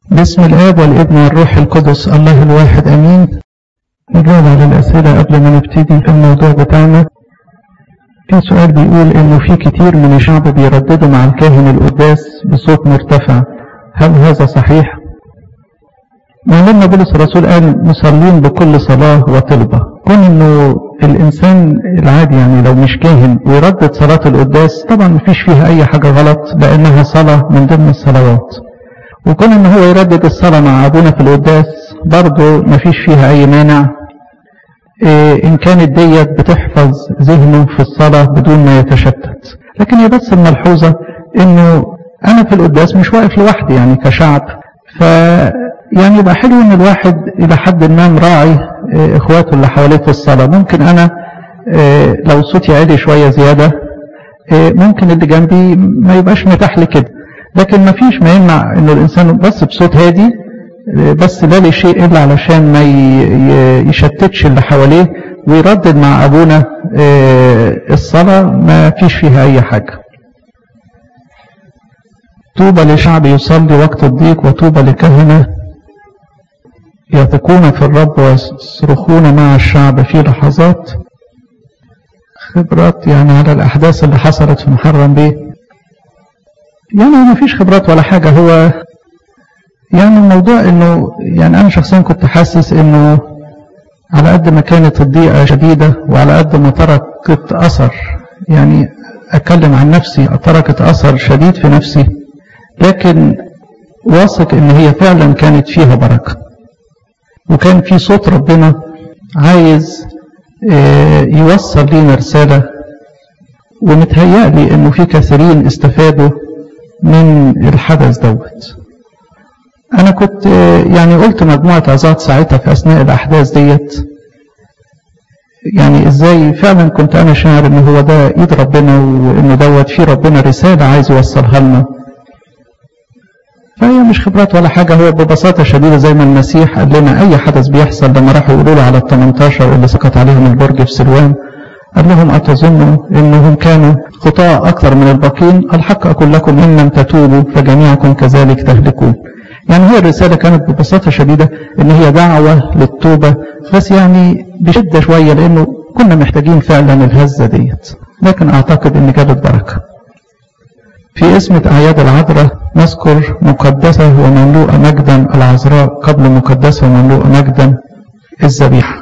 باسم الآب والابن والروح القدس الله الواحد أمين نجاوب على الأسئلة قبل ما نبتدي في الموضوع بتاعنا في سؤال بيقول إنه في كتير من الشعب بيرددوا مع الكاهن القداس بصوت مرتفع هل هذا صحيح؟ معلمنا بولس الرسول قال مصلين بكل صلاة وطلبة كون إنه الإنسان العادي يعني لو مش كاهن ويردد صلاة القداس طبعا مفيش فيها أي حاجة غلط لأنها صلاة من ضمن الصلوات وكون ان هو يردد الصلاة مع ابونا في القداس برضه مفيش فيها اي مانع إيه ان كانت ديت بتحفظ ذهنه في الصلاة بدون ما يتشتت لكن هي بس الملحوظة انه انا في القداس مش واقف لوحدي يعني كشعب ف يعني يبقى حلو ان الواحد الى حد ما مراعي إيه اخواته اللي حواليه في الصلاة ممكن انا إيه لو صوتي عالي شوية زيادة ممكن اللي جنبي ما يبقاش متاح لكده لكن ما فيش ما يمنع انه الانسان بس بصوت هادي بس لا لشيء الا علشان ما يشتتش اللي حواليه ويردد مع ابونا الصلاة ما فيش فيها اي حاجة طوبى لشعب يصلي وقت الضيق وطوبى لكهنة يثقون في الرب ويصرخون مع الشعب في لحظات خبرات يعني على الاحداث اللي حصلت في محرم بيه يعني ما فيش خبرات ولا حاجة هو يعني الموضوع انه يعني انا شخصيا كنت حاسس انه على قد ما كانت الضيقة شديدة وعلى قد ما تركت اثر يعني اتكلم عن نفسي تركت اثر شديد في نفسي لكن واثق ان هي فعلا كانت فيها بركة وكان في صوت ربنا عايز يوصل لينا رسالة ومتهيألي انه في كثيرين استفادوا من الحدث دوت انا كنت يعني قلت مجموعة عظات ساعتها في اثناء الاحداث ديت يعني ازاي فعلا كنت انا شاعر ان هو ده ايد ربنا وانه دوت في ربنا رسالة عايز يوصلها لنا فهي مش خبرات ولا حاجة هو ببساطة شديدة زي ما المسيح قال لنا اي حدث بيحصل لما راحوا يقولوا له على ال 18 اللي سقط عليهم البرج في سلوان قال لهم أتظنوا أنهم كانوا خطاء أكثر من الباقين الحق أقول لكم إن لم تتوبوا فجميعكم كذلك تهلكون يعني هي الرسالة كانت ببساطة شديدة أن هي دعوة للتوبة بس يعني بشدة شوية لأنه كنا محتاجين فعلا الهزة ديت لكن أعتقد أن جابت بركة في اسمة أعياد العذراء نذكر مقدسة ومملوءة مجدا العذراء قبل مقدسة ومملوءة مجدا الذبيحه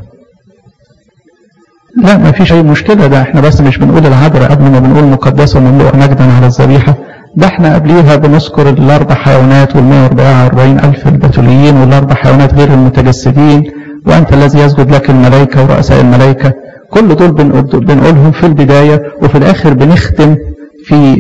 لا ما فيش اي مشكلة ده احنا بس مش بنقول العذراء قبل ما بنقول مقدسة ومملوءة مجدا على الذبيحة ده احنا قبليها بنذكر الاربع حيوانات وال 144 الف البتوليين والاربع حيوانات غير المتجسدين وانت الذي يسجد لك الملائكة ورؤساء الملائكة كل دول بنقولهم في البداية وفي الاخر بنختم في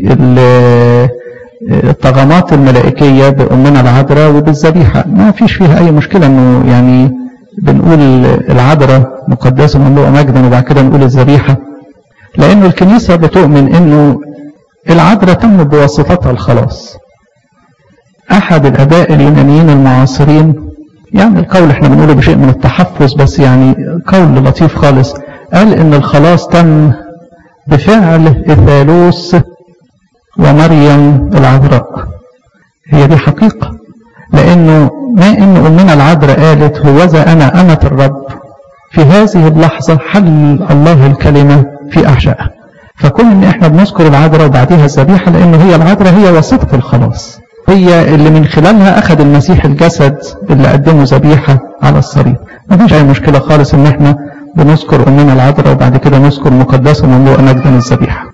الطغمات الملائكية بأمنا العذراء وبالذبيحة ما فيش فيها اي مشكلة انه يعني بنقول العذراء مقدسة مملوءة مجدا وبعد كده نقول الذبيحة لأن الكنيسة بتؤمن أنه العذراء تم بواسطتها الخلاص أحد الآباء اليونانيين المعاصرين يعني القول احنا بنقوله بشيء من التحفظ بس يعني قول لطيف خالص قال ان الخلاص تم بفعل الثالوث ومريم العذراء هي دي حقيقة لأنه ما إن أمنا العذراء قالت هوذا أنا أمة الرب في هذه اللحظة حل الله الكلمة في أحشائها فكل إن إحنا بنذكر العذراء وبعديها الذبيحة لأنه هي العذراء هي وسيطة الخلاص هي اللي من خلالها أخذ المسيح الجسد اللي قدمه ذبيحة على الصليب ما فيش أي مشكلة خالص إن إحنا بنذكر أمنا العذراء وبعد كده نذكر مقدسة مملوءة مجدا الذبيحة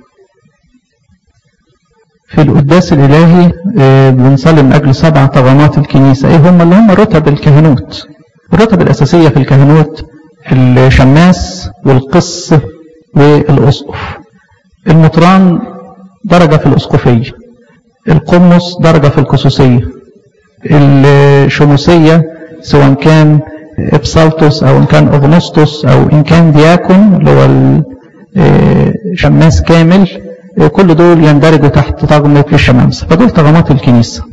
في القداس الإلهي بنصلي من أجل سبع طغمات الكنيسة إيه هم اللي هم رتب الكهنوت الرتب الأساسية في الكهنوت الشماس والقس والأسقف المطران درجة في الأسقفية القمص درجة في القصوصية الشموسية سواء كان إبسالتوس أو إن كان أغنسطس أو إن كان دياكون اللي هو شماس كامل كل دول يندرجوا تحت طغمة الشمامسة فدول طغمات الكنيسة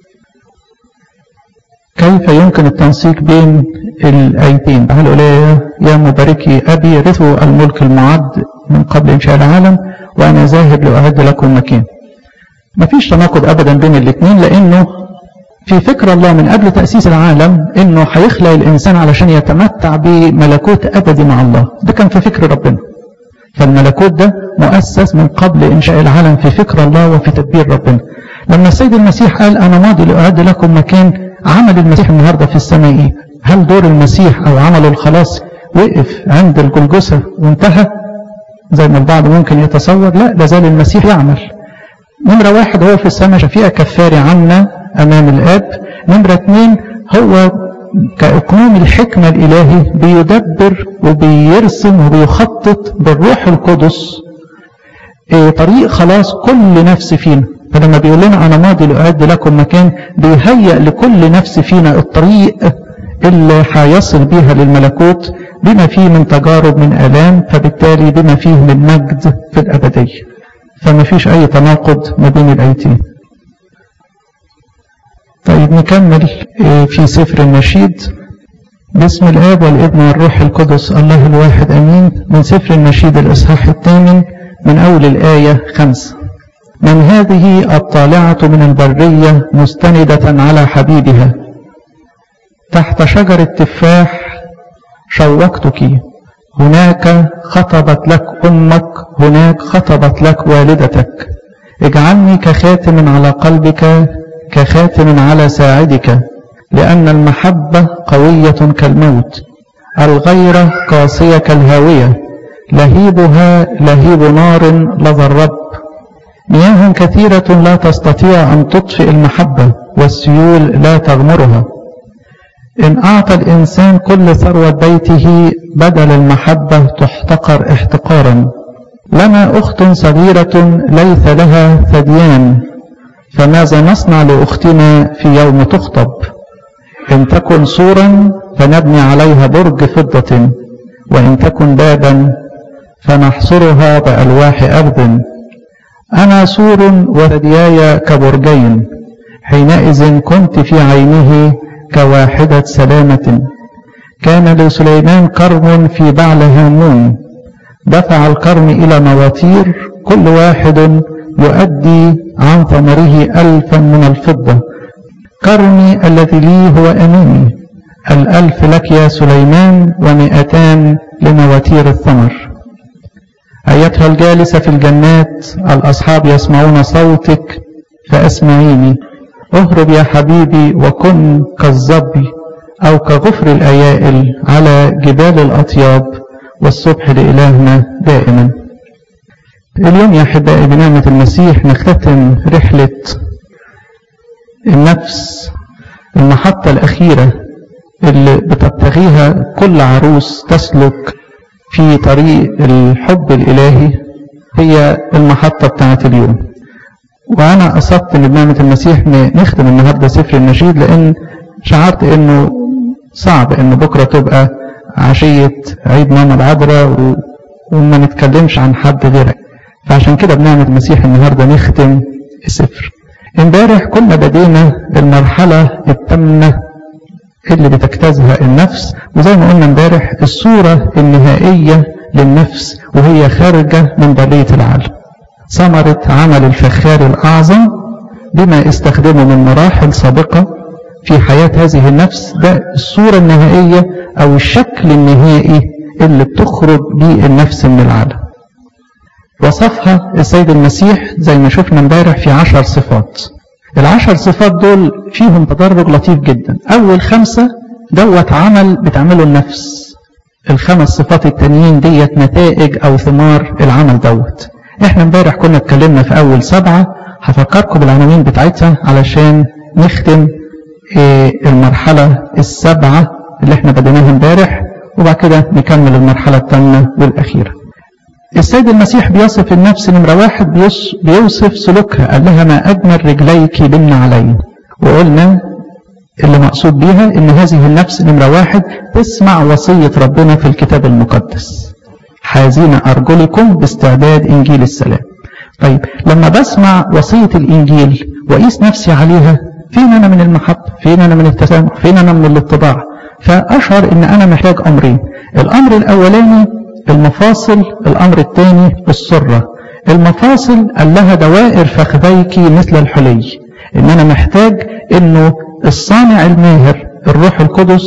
كيف يمكن التنسيق بين الآيتين تعالوا إلي يا مباركي أبي رثوا الملك المعد من قبل إنشاء العالم وأنا ذاهب لأعد لكم مكان مفيش تناقض أبدا بين الاثنين لأنه في فكر الله من قبل تأسيس العالم انه هيخلق الانسان علشان يتمتع بملكوت ابدي مع الله ده كان في فكر ربنا فالملكوت ده مؤسس من قبل انشاء العالم في فكر الله وفي تدبير ربنا لما السيد المسيح قال انا ماضي لاعد لكم مكان عمل المسيح النهارده في السماء ايه هل دور المسيح او عمله الخلاص وقف عند الجلجسه وانتهى زي ما البعض ممكن يتصور لا لازال المسيح يعمل نمرة واحد هو في السماء شفيع كفاري عنا أمام الآب نمرة اثنين هو كإقنوم الحكمة الإلهي بيدبر وبيرسم وبيخطط بالروح القدس طريق خلاص كل نفس فينا فلما بيقول لنا أنا ماضي لأعد لكم مكان بيهيأ لكل نفس فينا الطريق اللي هيصل بيها للملكوت بما فيه من تجارب من آلام فبالتالي بما فيه من مجد في الأبدية فما فيش أي تناقض ما بين الآيتين طيب نكمل في سفر النشيد باسم الآب والابن والروح القدس الله الواحد أمين من سفر النشيد الإصحاح الثامن من أول الآية خمسة من هذه الطالعة من البرية مستندة على حبيبها تحت شجر التفاح شوقتك هناك خطبت لك أمك هناك خطبت لك والدتك اجعلني كخاتم على قلبك كخاتم على ساعدك لأن المحبة قوية كالموت الغيرة قاسية كالهاوية لهيبها لهيب نار لظى الرب مياه كثيرة لا تستطيع أن تطفئ المحبة والسيول لا تغمرها إن أعطى الإنسان كل ثروة بيته بدل المحبة تحتقر احتقارا لنا أخت صغيرة ليس لها ثديان فماذا نصنع لأختنا في يوم تخطب إن تكن سورا فنبني عليها برج فضة وإن تكن بابا فنحصرها بألواح أرض أنا سور وثدياي كبرجين حينئذ كنت في عينه كواحدة سلامة كان لسليمان كرم في بعل هامون دفع الكرم إلى مواتير كل واحد يؤدي عن ثمره ألفا من الفضة كرمي الذي لي هو أمامي الألف لك يا سليمان ومئتان لمواتير الثمر أيتها الجالسة في الجنات الأصحاب يسمعون صوتك فأسمعيني اهرب يا حبيبي وكن كالظبي أو كغفر الأيائل على جبال الأطياب والصبح لإلهنا دائما اليوم يا أحبائي بنعمة المسيح نختتم رحلة النفس المحطة الأخيرة اللي بتبتغيها كل عروس تسلك في طريق الحب الإلهي هي المحطة بتاعت اليوم وأنا قصدت إن بنعمة المسيح نختم النهاردة سفر النشيد لأن شعرت إنه صعب إن بكرة تبقى عشية عيد ماما العذراء وما نتكلمش عن حد غيرك فعشان كده بنعمة المسيح النهاردة نختم السفر امبارح كنا بدينا المرحلة التامنة اللي بتجتازها النفس وزي ما قلنا امبارح الصورة النهائية للنفس وهي خارجة من برية العالم ثمرة عمل الفخار الأعظم بما استخدمه من مراحل سابقة في حياة هذه النفس ده الصورة النهائية أو الشكل النهائي اللي بتخرج به النفس من العالم وصفها السيد المسيح زي ما شفنا امبارح في عشر صفات العشر صفات دول فيهم تدرج لطيف جدا أول خمسة دوت عمل بتعمله النفس الخمس صفات التانيين ديت نتائج أو ثمار العمل دوت احنا امبارح كنا اتكلمنا في أول سبعة هفكركم بالعناوين بتاعتها علشان نختم ايه المرحلة السبعة اللي احنا بديناها امبارح وبعد كده نكمل المرحلة الثامنة والأخيرة السيد المسيح بيصف النفس نمرة واحد بيوصف سلوكها قال لها ما أجمل رجليك بن علي وقلنا اللي مقصود بيها ان هذه النفس نمرة واحد تسمع وصية ربنا في الكتاب المقدس حازين أرجلكم باستعداد إنجيل السلام طيب لما بسمع وصية الإنجيل وقيس نفسي عليها فين أنا من المحبة فين أنا من التسامح فين أنا من الاتباع فأشعر ان أنا محتاج أمرين الأمر الأولاني المفاصل الأمر الثاني السرة المفاصل قال لها دوائر فخذيك مثل الحلي إن أنا محتاج إنه الصانع الماهر الروح القدس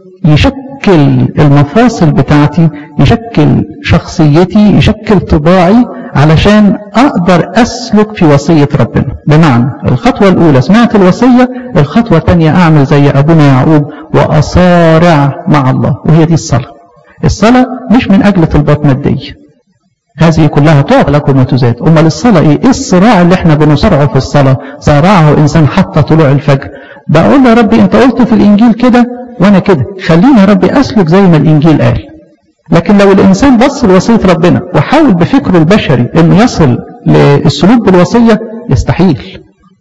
يشكل المفاصل بتاعتي يشكل شخصيتي يشكل طباعي علشان أقدر أسلك في وصية ربنا بمعنى الخطوة الأولى سمعت الوصية الخطوة الثانية أعمل زي أبونا يعقوب وأصارع مع الله وهي دي الصلاة الصلاة مش من أجل طلبات مادية هذه كلها تعطى لكم وتزاد أمال الصلاة إيه؟ إيه الصراع اللي إحنا بنصارعه في الصلاة صارعه إنسان حتى طلوع الفجر بقول يا ربي أنت قلت في الإنجيل كده وأنا كده خليني يا ربي أسلك زي ما الإنجيل قال لكن لو الإنسان بص لوصية ربنا وحاول بفكره البشري إنه يصل للسلوك بالوصية يستحيل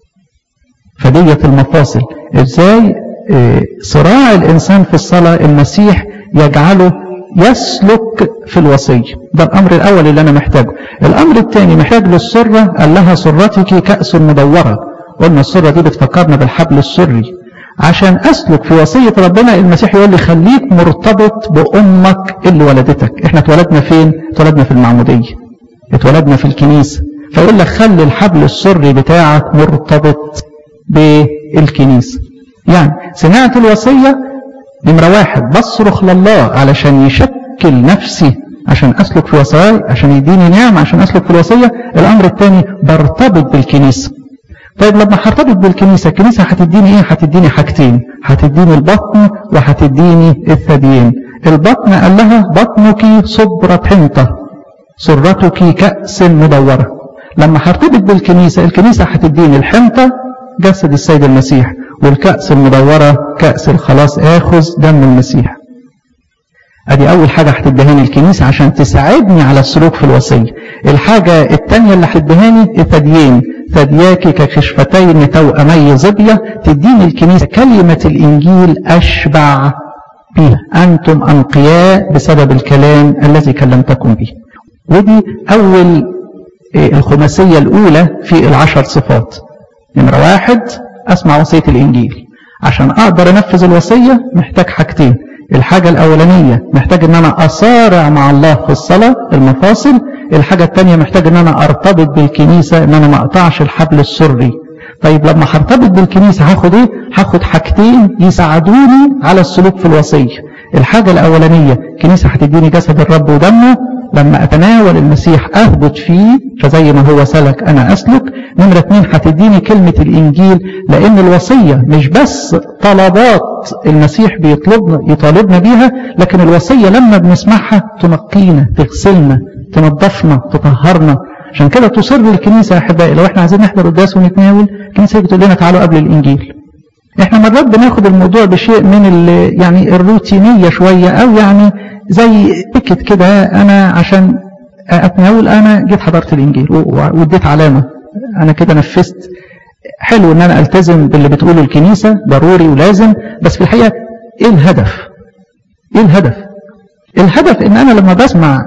فدية المفاصل إزاي صراع الإنسان في الصلاة المسيح يجعله يسلك في الوصية ده الأمر الأول اللي أنا محتاجه الأمر الثاني محتاج للسرة قال لها سرتك كأس مدورة قلنا السرة دي بتفكرنا بالحبل السري عشان أسلك في وصية ربنا المسيح يقول لي خليك مرتبط بأمك اللي ولدتك احنا اتولدنا فين اتولدنا في المعمودية اتولدنا في الكنيسة فيقول لك خلي الحبل السري بتاعك مرتبط بالكنيسة يعني سمعت الوصية نمرة واحد بصرخ لله علشان يشكل نفسي عشان أسلك في وصايا عشان يديني نعم عشان أسلك في الوصية الأمر الثاني برتبط بالكنيسة طيب لما هرتبط بالكنيسة الكنيسة هتديني ايه هتديني حاجتين هتديني البطن وهتديني الثديين البطن قال لها بطنك صبرة حنطة سرتك كأس مدورة لما هرتبط بالكنيسة الكنيسة هتديني الحنطة جسد السيد المسيح والكأس المدورة كأس الخلاص آخذ دم المسيح ادي اول حاجة هتدهاني الكنيسة عشان تساعدني على السلوك في الوصية الحاجة الثانية اللي هتدهاني الثديين ثدياك كخشفتين توأمي ظبية تديني الكنيسة كلمة الإنجيل أشبع بها أنتم أنقياء بسبب الكلام الذي كلمتكم به ودي أول الخماسية الأولى في العشر صفات نمرة واحد أسمع وصية الإنجيل عشان أقدر أنفذ الوصية محتاج حاجتين الحاجة الأولانية محتاج أن أنا أصارع مع الله في الصلاة المفاصل الحاجة الثانية محتاج أن أنا أرتبط بالكنيسة أن أنا ما أقطعش الحبل السري طيب لما هرتبط بالكنيسة هاخد إيه؟ هاخد حاجتين يساعدوني على السلوك في الوصية الحاجة الأولانية الكنيسة هتديني جسد الرب ودمه لما أتناول المسيح أثبت فيه فزي ما هو سلك أنا أسلك نمرة اتنين هتديني كلمة الإنجيل لأن الوصية مش بس طلبات المسيح بيطلبنا يطالبنا بيها لكن الوصية لما بنسمعها تنقينا تغسلنا تنظفنا تطهرنا عشان كده تصر الكنيسة يا أحبائي لو احنا عايزين نحضر قداس ونتناول الكنيسة بتقول لنا تعالوا قبل الإنجيل احنا مرات بناخد الموضوع بشيء من يعني الروتينية شوية أو يعني زي تكت كده أنا عشان أتناول أنا جيت حضرت الإنجيل واديت علامة أنا كده نفذت حلو ان انا التزم باللي بتقوله الكنيسة ضروري ولازم بس في الحقيقة ايه الهدف ايه الهدف الهدف ان انا لما بسمع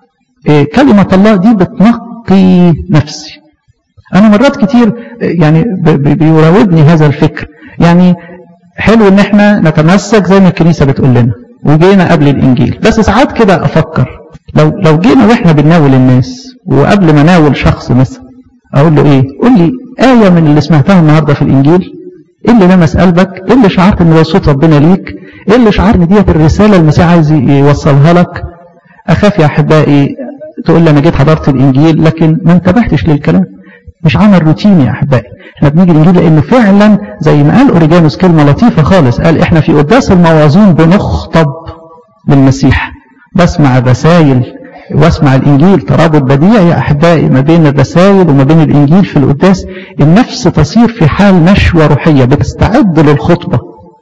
إيه كلمة الله دي بتنقي نفسي انا مرات كتير يعني بيراودني هذا الفكر يعني حلو ان احنا نتمسك زي ما الكنيسة بتقول لنا وجينا قبل الانجيل بس ساعات كده افكر لو لو جينا واحنا بنناول الناس وقبل ما ناول شخص مثلا اقول له ايه قول لي آية من اللي سمعتها النهاردة في الإنجيل إيه اللي لمس قلبك إيه اللي شعرت إن ده صوت ربنا ليك إيه اللي شعرت إن ديت الرسالة المسيح عايز يوصلها لك أخاف يا أحبائي تقول لي أنا جيت حضرت الإنجيل لكن ما انتبهتش للكلام مش عمل روتيني يا أحبائي احنا بنيجي الإنجيل لأنه فعلا زي ما قال أوريجانوس كلمة لطيفة خالص قال احنا في قداس الموازين بنخطب بالمسيح بسمع الرسائل واسمع الإنجيل ترابط بديع يا أحبائي ما بين الرسائل وما بين الإنجيل في القداس النفس تصير في حال نشوة روحية بتستعد للخطبة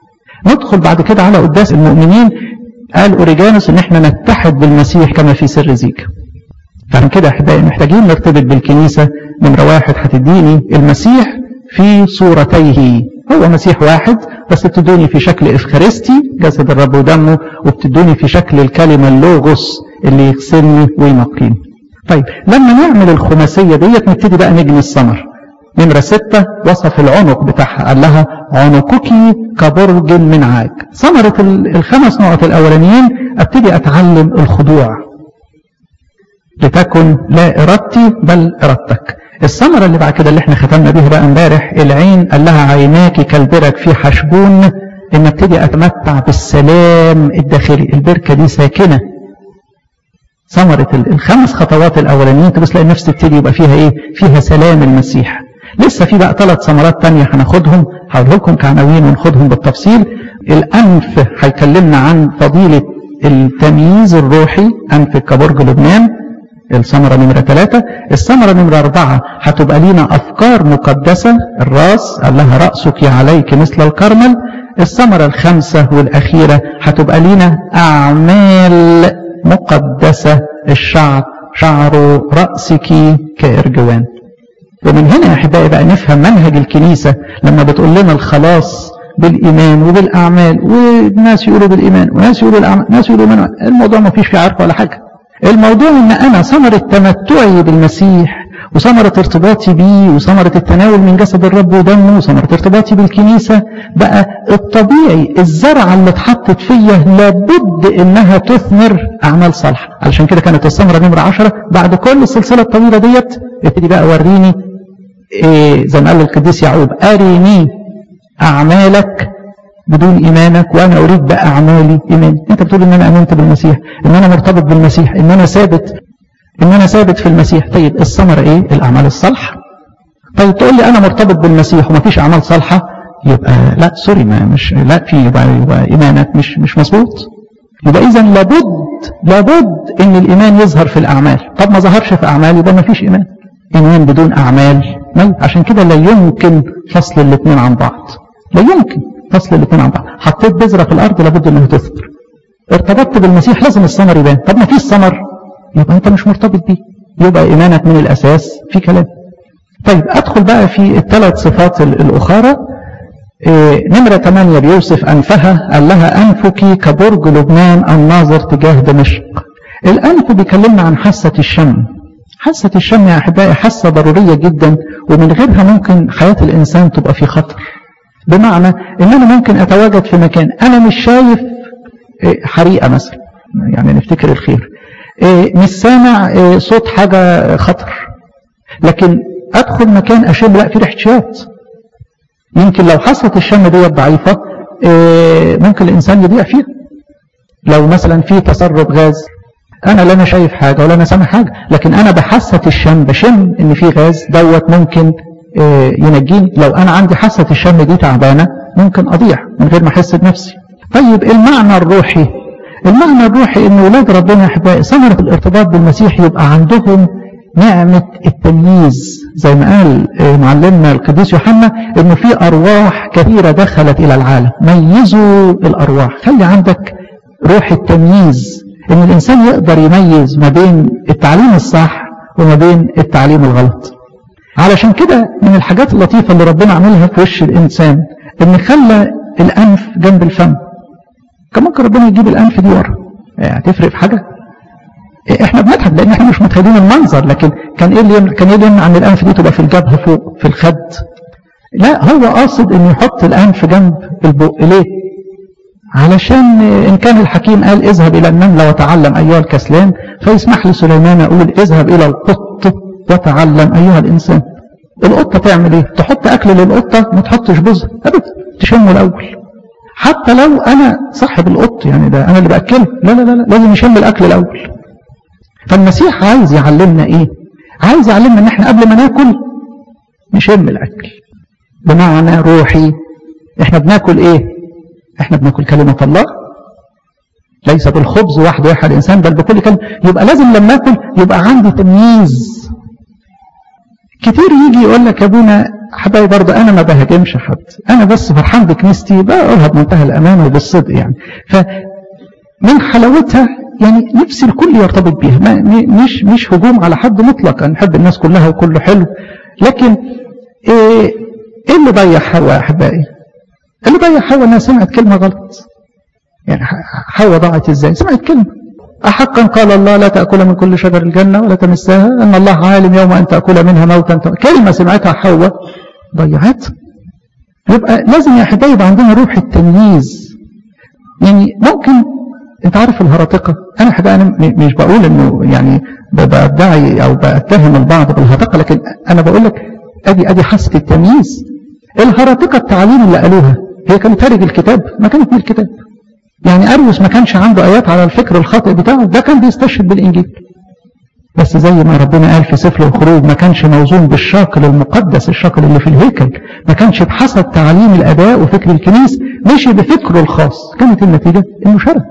ندخل بعد كده على قداس المؤمنين قال أوريجانوس إن احنا نتحد بالمسيح كما في سر زيك فعشان كده أحبائي محتاجين نرتبط بالكنيسة نمرة واحد هتديني المسيح في صورتيه هو مسيح واحد بس بتدوني في شكل إفخارستي جسد الرب ودمه وبتدوني في شكل الكلمة اللوغوس اللي يغسلني وينقيني طيب لما نعمل الخماسية ديت نبتدي بقى نجني الثمر نمرة ستة وصف العنق بتاعها قال لها عنقك كبرج من عاج ثمرة الخمس نقط الأولانيين ابتدي أتعلم الخضوع لتكن لا إرادتي بل إرادتك الثمرة اللي بعد كده اللي احنا ختمنا بيها بقى امبارح العين قال لها عيناك كالبرك في حشبون ان ابتدي اتمتع بالسلام الداخلي البركة دي ساكنة ثمرة الخمس خطوات الاولانيين تبص تلاقي النفس تبتدي يبقى فيها ايه فيها سلام المسيح لسه في بقى ثلاث ثمرات تانية هناخدهم هقول لكم كعناوين وناخدهم بالتفصيل الانف هيكلمنا عن فضيلة التمييز الروحي انف كبرج لبنان الثمرة نمرة ثلاثة الثمرة نمرة أربعة هتبقى لينا أفكار مقدسة الراس قال لها رأسك عليك مثل الكرمل الثمرة الخامسة والأخيرة هتبقى لينا أعمال مقدسة الشعر شعر رأسك كإرجوان ومن هنا يا أحبائي بقى نفهم منهج الكنيسة لما بتقول لنا الخلاص بالإيمان وبالأعمال والناس يقولوا بالإيمان وناس يقولوا الأعمال ناس يقولوا من الموضوع ما فيش فيه عرف ولا حاجة الموضوع ان انا ثمرة تمتعي بالمسيح وثمرة ارتباطي بيه وثمرة التناول من جسد الرب ودمه وثمرة ارتباطي بالكنيسة بقى الطبيعي الزرعة اللي اتحطت فيا لابد انها تثمر اعمال صالحة علشان كده كانت الثمرة نمرة عشرة بعد كل السلسلة الطويلة ديت ابتدي بقى وريني إيه زي ما قال القديس يعقوب اريني اعمالك بدون إيمانك وأنا أريد بأعمالي إيمان أنت بتقول إن أنا أمنت بالمسيح إن أنا مرتبط بالمسيح إن أنا ثابت إن أنا ثابت في المسيح طيب الثمرة إيه الأعمال الصالحة طيب تقول لي أنا مرتبط بالمسيح وما فيش أعمال صالحة يبقى لا سوري ما مش لا في يبقى, يبقى إيمانك مش مش مظبوط يبقى إذا لابد لابد إن الإيمان يظهر في الأعمال طب ما ظهرش في أعمال يبقى ما فيش إيمان إيمان بدون أعمال ما عشان كده لا يمكن فصل الاثنين عن بعض لا يمكن فصل الاثنين عن بعض حطيت بذرة في الأرض لابد أنه تثمر ارتبطت بالمسيح لازم الثمر يبان طب ما فيش ثمر يبقى أنت مش مرتبط بيه يبقى إيمانك من الأساس في كلام طيب أدخل بقى في الثلاث صفات الأخرى إيه نمرة 8 بيوصف أنفها قال لها أنفك كبرج لبنان الناظر تجاه دمشق الأنف بيكلمنا عن حاسة الشم حاسة الشم يا أحبائي حاسة ضرورية جدا ومن غيرها ممكن حياة الإنسان تبقى في خطر بمعنى ان انا ممكن اتواجد في مكان انا مش شايف حريقة مثلا يعني نفتكر الخير مش سامع صوت حاجة خطر لكن ادخل مكان اشم لا في ريحة شياط يمكن لو حاسة الشم ديت ضعيفة ممكن الانسان يضيع فيها لو مثلا في تسرب غاز انا لا انا شايف حاجة ولا انا سامع حاجة لكن انا بحاسة الشم بشم ان في غاز دوت ممكن ينجيني لو انا عندي حاسة الشم دي تعبانة ممكن اضيع من غير ما احس بنفسي طيب المعنى الروحي المعنى الروحي ان ولاد ربنا يا احبائي ثمرة الارتباط بالمسيح يبقى عندهم نعمة التمييز زي ما قال معلمنا القديس يوحنا انه في ارواح كثيرة دخلت الى العالم ميزوا الارواح خلي عندك روح التمييز ان الانسان يقدر يميز ما بين التعليم الصح وما بين التعليم الغلط علشان كده من الحاجات اللطيفة اللي ربنا عملها في وش الإنسان إن خلى الأنف جنب الفم كان ممكن ربنا يجيب الأنف دي ورا هتفرق في حاجة احنا بنضحك لان احنا مش متخيلين المنظر لكن كان ايه اللي يمنع كان ايه اللي يمنع ان الانف دي تبقى في الجبهه فوق في الخد لا هو قاصد ان يحط الانف جنب البق ليه علشان ان كان الحكيم قال اذهب الى النمله وتعلم ايها الكسلان فيسمح لسليمان يقول اذهب الى القط وتعلم أيها الإنسان القطة تعمل إيه تحط أكل للقطة ما تحطش بوزة أبدا تشمه الأول حتى لو أنا صاحب القط يعني ده أنا اللي بأكله لا لا لا لازم يشم الأكل الأول فالمسيح عايز يعلمنا إيه عايز يعلمنا إن إحنا قبل ما ناكل نشم الأكل بمعنى روحي إحنا بناكل إيه إحنا بناكل كلمة الله ليس بالخبز وحده يحيى الإنسان بل بكل كلمة يبقى لازم لما أكل يبقى عندي تمييز كتير يجي يقول لك يا ابونا حبايبي برضه انا ما بهاجمش حد انا بس فرحان بكنيستي بقولها بمنتهى الامانه وبالصدق يعني فمن حلاوتها يعني نفسي الكل يرتبط بيها ما مش مش هجوم على حد مطلقا نحب الناس كلها وكله حلو لكن ايه, إيه اللي ضيع حواء يا احبائي اللي ضيع حواء انها سمعت كلمه غلط يعني حواء ضاعت ازاي سمعت كلمه أحقا قال الله لا تأكل من كل شجر الجنة ولا تمسها أن الله عالم يوم أن تأكل منها موتا كلمة سمعتها حواء ضيعت يبقى لازم يا حبايب يبقى عندنا روح التمييز يعني ممكن انت عارف الهرطقة انا حبايب انا مش بقول انه يعني بدعي او بتهم البعض بالهرطقه لكن انا بقول لك ادي ادي حاسه التمييز الهرطقه التعاليم اللي قالوها هي كانت خارج الكتاب ما كانت من الكتاب يعني اريوس ما كانش عنده ايات على الفكر الخاطئ بتاعه ده كان بيستشهد بالانجيل بس زي ما ربنا قال في سفر الخروج ما كانش موزون بالشاكل المقدس الشاكل اللي في الهيكل ما كانش بحسب تعاليم الاباء وفكر الكنيس مشي بفكره الخاص كانت النتيجه انه شرد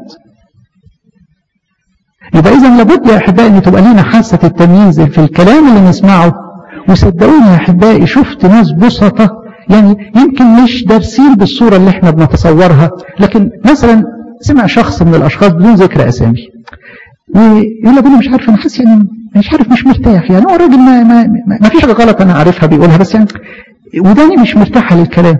يبقى اذا لابد يا احبائي ان تبقى لنا حاسه التمييز في الكلام اللي نسمعه وصدقوني يا احبائي شفت ناس بسطة يعني يمكن مش دارسين بالصوره اللي احنا بنتصورها لكن مثلا سمع شخص من الاشخاص بدون ذكر اسامي ويقول لك مش عارف انا حاسس يعني مش عارف مش مرتاح يعني هو الراجل ما, ما, ما, ما فيش حاجه غلط انا عارفها بيقولها بس يعني وداني مش مرتاحه للكلام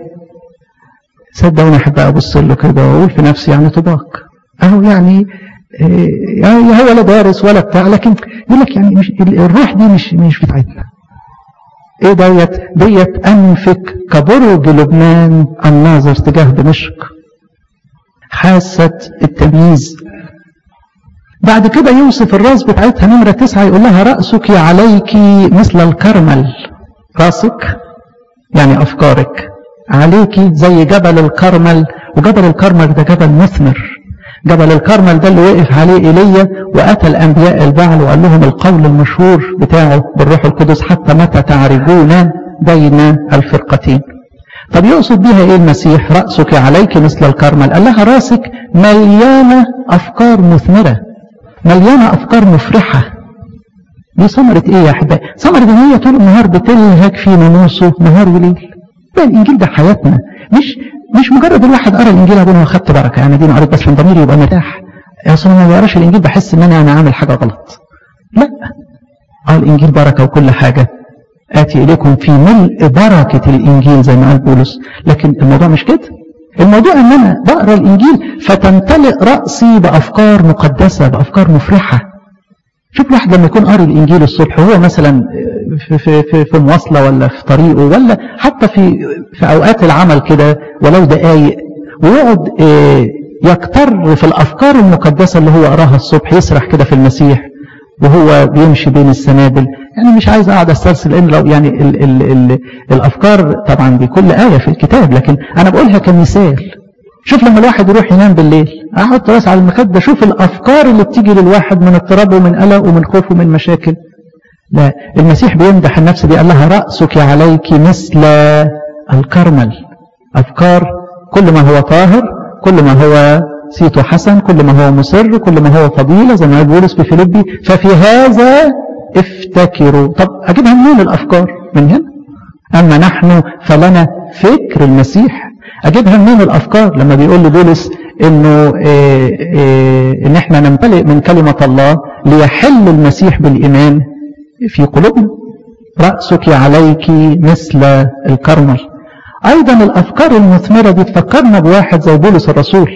صدقوني احب ابص له كده واقول في نفسي يعني طباق اهو يعني يعني هو لا دارس ولا بتاع لكن يقول لك يعني مش الروح دي مش مش بتاعتنا ايه ديت ديت انفك كبرج لبنان الناظر تجاه دمشق حاسة التمييز بعد كده يوصف الراس بتاعتها نمرة تسعة يقول لها رأسك عليك مثل الكرمل راسك يعني أفكارك عليك زي جبل الكرمل وجبل الكرمل ده جبل مثمر جبل الكرمل ده اللي وقف عليه ايليا واتى الانبياء البعل وقال لهم القول المشهور بتاعه بالروح القدس حتى متى تعرجون بين الفرقتين طب يقصد بها ايه المسيح راسك عليك مثل الكرمل قال لها راسك مليانه افكار مثمره مليانه افكار مفرحه دي ثمرة ايه يا احبائي ثمرة ان هي طول النهار بتلهج في ناموسه نهار وليل ده الانجيل ده حياتنا مش مش مجرد الواحد قرا الانجيل اقول انا خدت بركه يعني دي قريت بس من ضميري يبقى مرتاح اصل انا ما بقراش الانجيل بحس ان انا انا عامل حاجه غلط لا اه الانجيل بركه وكل حاجه اتي اليكم في ملء بركه الانجيل زي ما قال بولس لكن الموضوع مش كده الموضوع ان انا بقرا الانجيل فتمتلئ راسي بافكار مقدسه بافكار مفرحه شوف الواحد لما يكون قاري الانجيل الصبح وهو مثلا في في في, في مواصله ولا في طريقه ولا حتى في في اوقات العمل كده ولو دقايق ويقعد يكتر في الافكار المقدسه اللي هو قراها الصبح يسرح كده في المسيح وهو بيمشي بين السنابل يعني مش عايز اقعد استرسل لان لو يعني ال ال ال الافكار طبعا بكل ايه في الكتاب لكن انا بقولها كمثال شوف لما الواحد يروح ينام بالليل احط راسي على المخده شوف الافكار اللي بتيجي للواحد من اضطراب ومن قلق ومن خوف ومن مشاكل لا المسيح بيمدح النفس دي قال لها راسك عليك مثل الكرمل افكار كل ما هو طاهر كل ما هو صيته حسن كل ما هو مسر كل ما هو فضيله زي ما قال بولس في فيليبي ففي هذا افتكروا طب اجيبها منين الافكار من هنا اما نحن فلنا فكر المسيح اجيبها منين الافكار لما بيقول لبولس انه إيه إيه ان احنا نمتلئ من كلمه الله ليحل المسيح بالايمان في قلوبنا راسك عليك مثل الكرمل ايضا الافكار المثمره دي تفكرنا بواحد زي بولس الرسول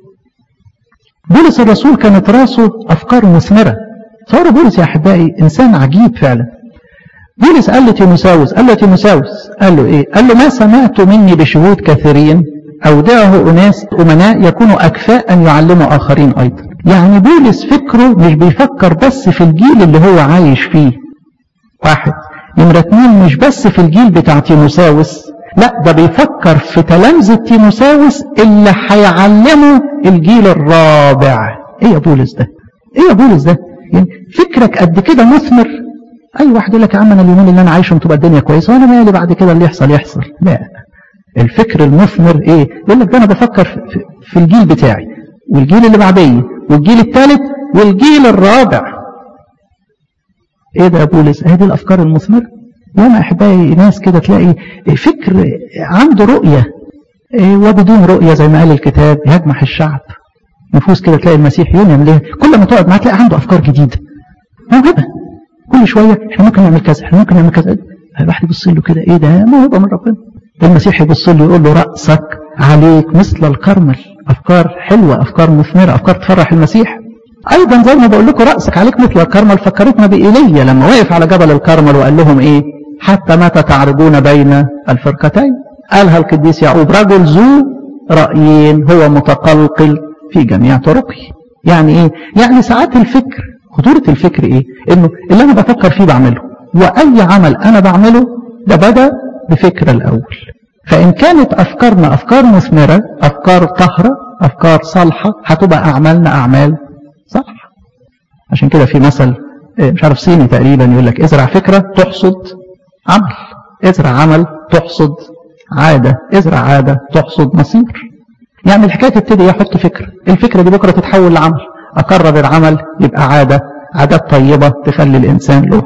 بولس الرسول كانت راسه افكار مثمره صار بولس يا احبائي انسان عجيب فعلا بولس قال لتيموساوس قال له تيموساوس قال له ايه قال له ما سمعت مني بشهود كثيرين اودعه اناس امناء يكونوا اكفاء ان يعلموا اخرين ايضا يعني بولس فكره مش بيفكر بس في الجيل اللي هو عايش فيه واحد نمرة اتنين مش بس في الجيل بتاع تيموساوس لا ده بيفكر في تلامذة تيموساوس اللي هيعلموا الجيل الرابع ايه يا بولس ده ايه يا بولس ده يعني فكرك قد كده مثمر اي واحد يقول لك يا عم انا اليومين اللي انا عايشهم تبقى الدنيا كويسه وانا مالي بعد كده اللي يحصل يحصل لا الفكر المثمر ايه يقول لك ده انا بفكر في, في الجيل بتاعي والجيل اللي بعديه والجيل الثالث والجيل الرابع ايه ده يا بولس هذه الافكار المثمره وانا احبائي ناس كده تلاقي فكر عنده رؤيه إيه وبدون رؤيه زي ما قال الكتاب يجمح الشعب نفوس كده تلاقي المسيح ينعم ليه كل ما تقعد معاه تلاقي عنده افكار جديده موهبه كل شويه احنا ممكن نعمل كذا احنا ممكن نعمل كذا الواحد يبص له كده ايه ده موهبه من ربنا المسيح يبص له يقول له راسك عليك مثل الكرمل افكار حلوه افكار مثمره افكار تفرح المسيح ايضا زي ما بقول لكم راسك عليك مثل الكرمل فكرتنا بايليا لما وقف على جبل الكرمل وقال لهم ايه حتى متى تعرجون بين الفرقتين قالها القديس يعقوب رجل ذو رايين هو متقلقل في جميع طرقه يعني ايه يعني ساعات الفكر خطورة الفكر ايه انه اللي انا بفكر فيه بعمله واي عمل انا بعمله ده بدا بفكرة الاول فان كانت افكارنا افكار مثمرة افكار طهرة افكار صالحة هتبقى اعمالنا اعمال صالحة عشان كده في مثل مش عارف صيني تقريبا يقول لك ازرع فكرة تحصد عمل ازرع عمل تحصد عادة ازرع عادة تحصد مصير يعني الحكاية تبتدي يحط فكرة الفكرة دي بكرة تتحول لعمل أقرر العمل يبقى عادة عادات طيبة تخلي الإنسان له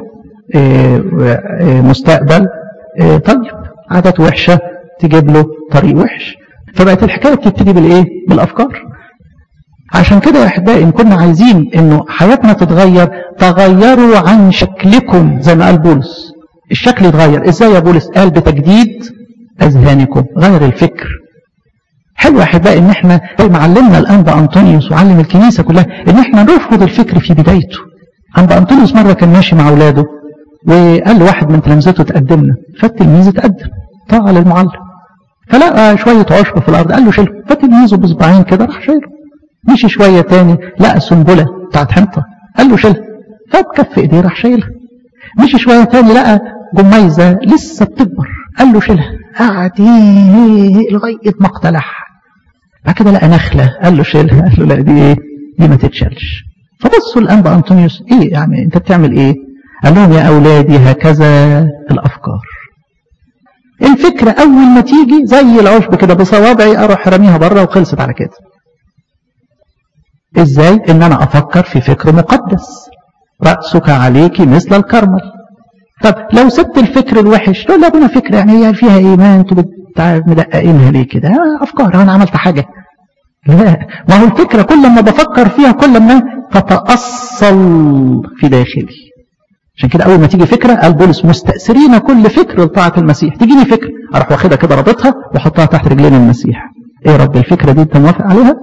مستقبل طيب عادات وحشة تجيب له طريق وحش فبقت الحكاية بتبتدي بالإيه؟ بالأفكار عشان كده يا أحبائي إن كنا عايزين إنه حياتنا تتغير تغيروا عن شكلكم زي ما قال بولس الشكل يتغير إزاي يا بولس قال بتجديد أذهانكم غير الفكر حلو يا احبائي ان احنا زي ما علمنا الانبا انطونيوس وعلم الكنيسه كلها ان احنا نرفض الفكر في بدايته انبا انطونيوس مره كان ماشي مع اولاده وقال لواحد من تلامذته تقدمنا فالتلميذ اتقدم طاعه للمعلم فلقى شويه عشب في الارض قال له شيله فتلميذه بصباعين كده راح شايله مشي شويه تاني لقى سنبله بتاعت حنطه قال له شيلها فبكف ايديه راح شايلها مشي شويه تاني لقى جميزه لسه بتكبر قال له شيلها قعد لغايه ما اقتلعها بعد كده لقى نخلة قال له شيلها قال له لا دي ايه دي ما تتشالش فبصوا الأنبا أنطونيوس ايه يعني انت بتعمل ايه قال لهم يا أولادي هكذا الأفكار الفكرة أول ما تيجي زي العشب كده بصوابعي أروح رميها بره وخلصت على كده ازاي ان انا افكر في فكر مقدس رأسك عليك مثل الكرمل طب لو سبت الفكر الوحش تقول لابونا فكرة يعني هي فيها ايمان انتوا مدققينها ليه كده افكار انا عملت حاجة لا ما هو الفكرة كل ما بفكر فيها كل ما تتأصل في داخلي عشان كده اول ما تيجي فكرة قال بولس مستأثرين كل فكر لطاعة المسيح تجيني فكرة اروح واخدها كده رابطها واحطها تحت رجلين المسيح ايه رب الفكرة دي انت موافق عليها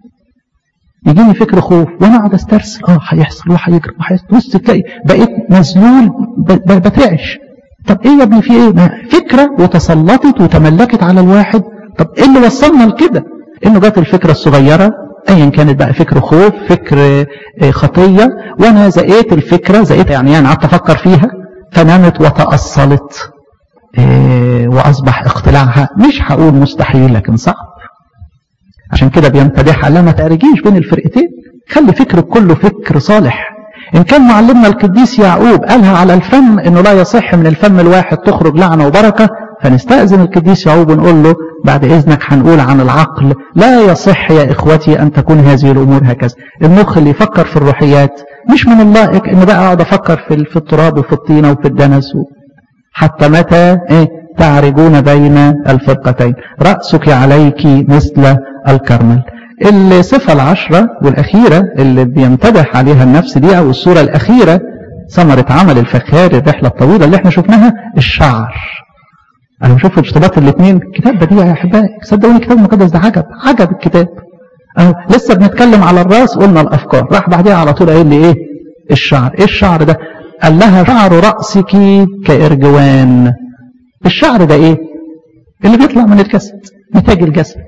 يجيني فكر خوف وانا اقعد استرسل اه هيحصل وهيجري وهيحصل بص تلاقي بقيت مذلول بترعش طب ايه يا ابني في ايه ما فكرة وتسلطت وتملكت على الواحد طب ايه اللي وصلنا لكده انه جت الفكرة الصغيرة ايا كانت بقى فكر خوف فكر خطية وانا زقيت الفكرة زقيت يعني انا قعدت افكر فيها فنامت وتأصلت إيه واصبح اقتلاعها مش هقول مستحيل لكن صعب عشان كده بيمتدحها لا ما تأرجيش بين الفرقتين خلي فكرك كله فكر صالح إن كان معلمنا القديس يعقوب قالها على الفم إنه لا يصح من الفم الواحد تخرج لعنة وبركة فنستأذن القديس يعقوب ونقول له بعد إذنك هنقول عن العقل لا يصح يا إخوتي أن تكون هذه الأمور هكذا المخ اللي يفكر في الروحيات مش من اللائق إن بقى أقعد أفكر في, في التراب وفي الطينة وفي الدنس حتى متى إيه تعرجون بين الفرقتين رأسك عليك مثل الكرمل الصفة العشرة والأخيرة اللي بيمتدح عليها النفس دي أو الصورة الأخيرة ثمرة عمل الفخار الرحلة الطويلة اللي احنا شفناها الشعر أنا بشوف ارتباط الاثنين كتاب بديع يا أحبائي صدقوني الكتاب المقدس ده عجب عجب الكتاب أهو لسه بنتكلم على الراس قلنا الأفكار راح بعديها على طول قايل لي إيه الشعر إيه الشعر ده قال لها شعر رأسك كإرجوان الشعر ده إيه اللي بيطلع من الجسد نتاج الجسد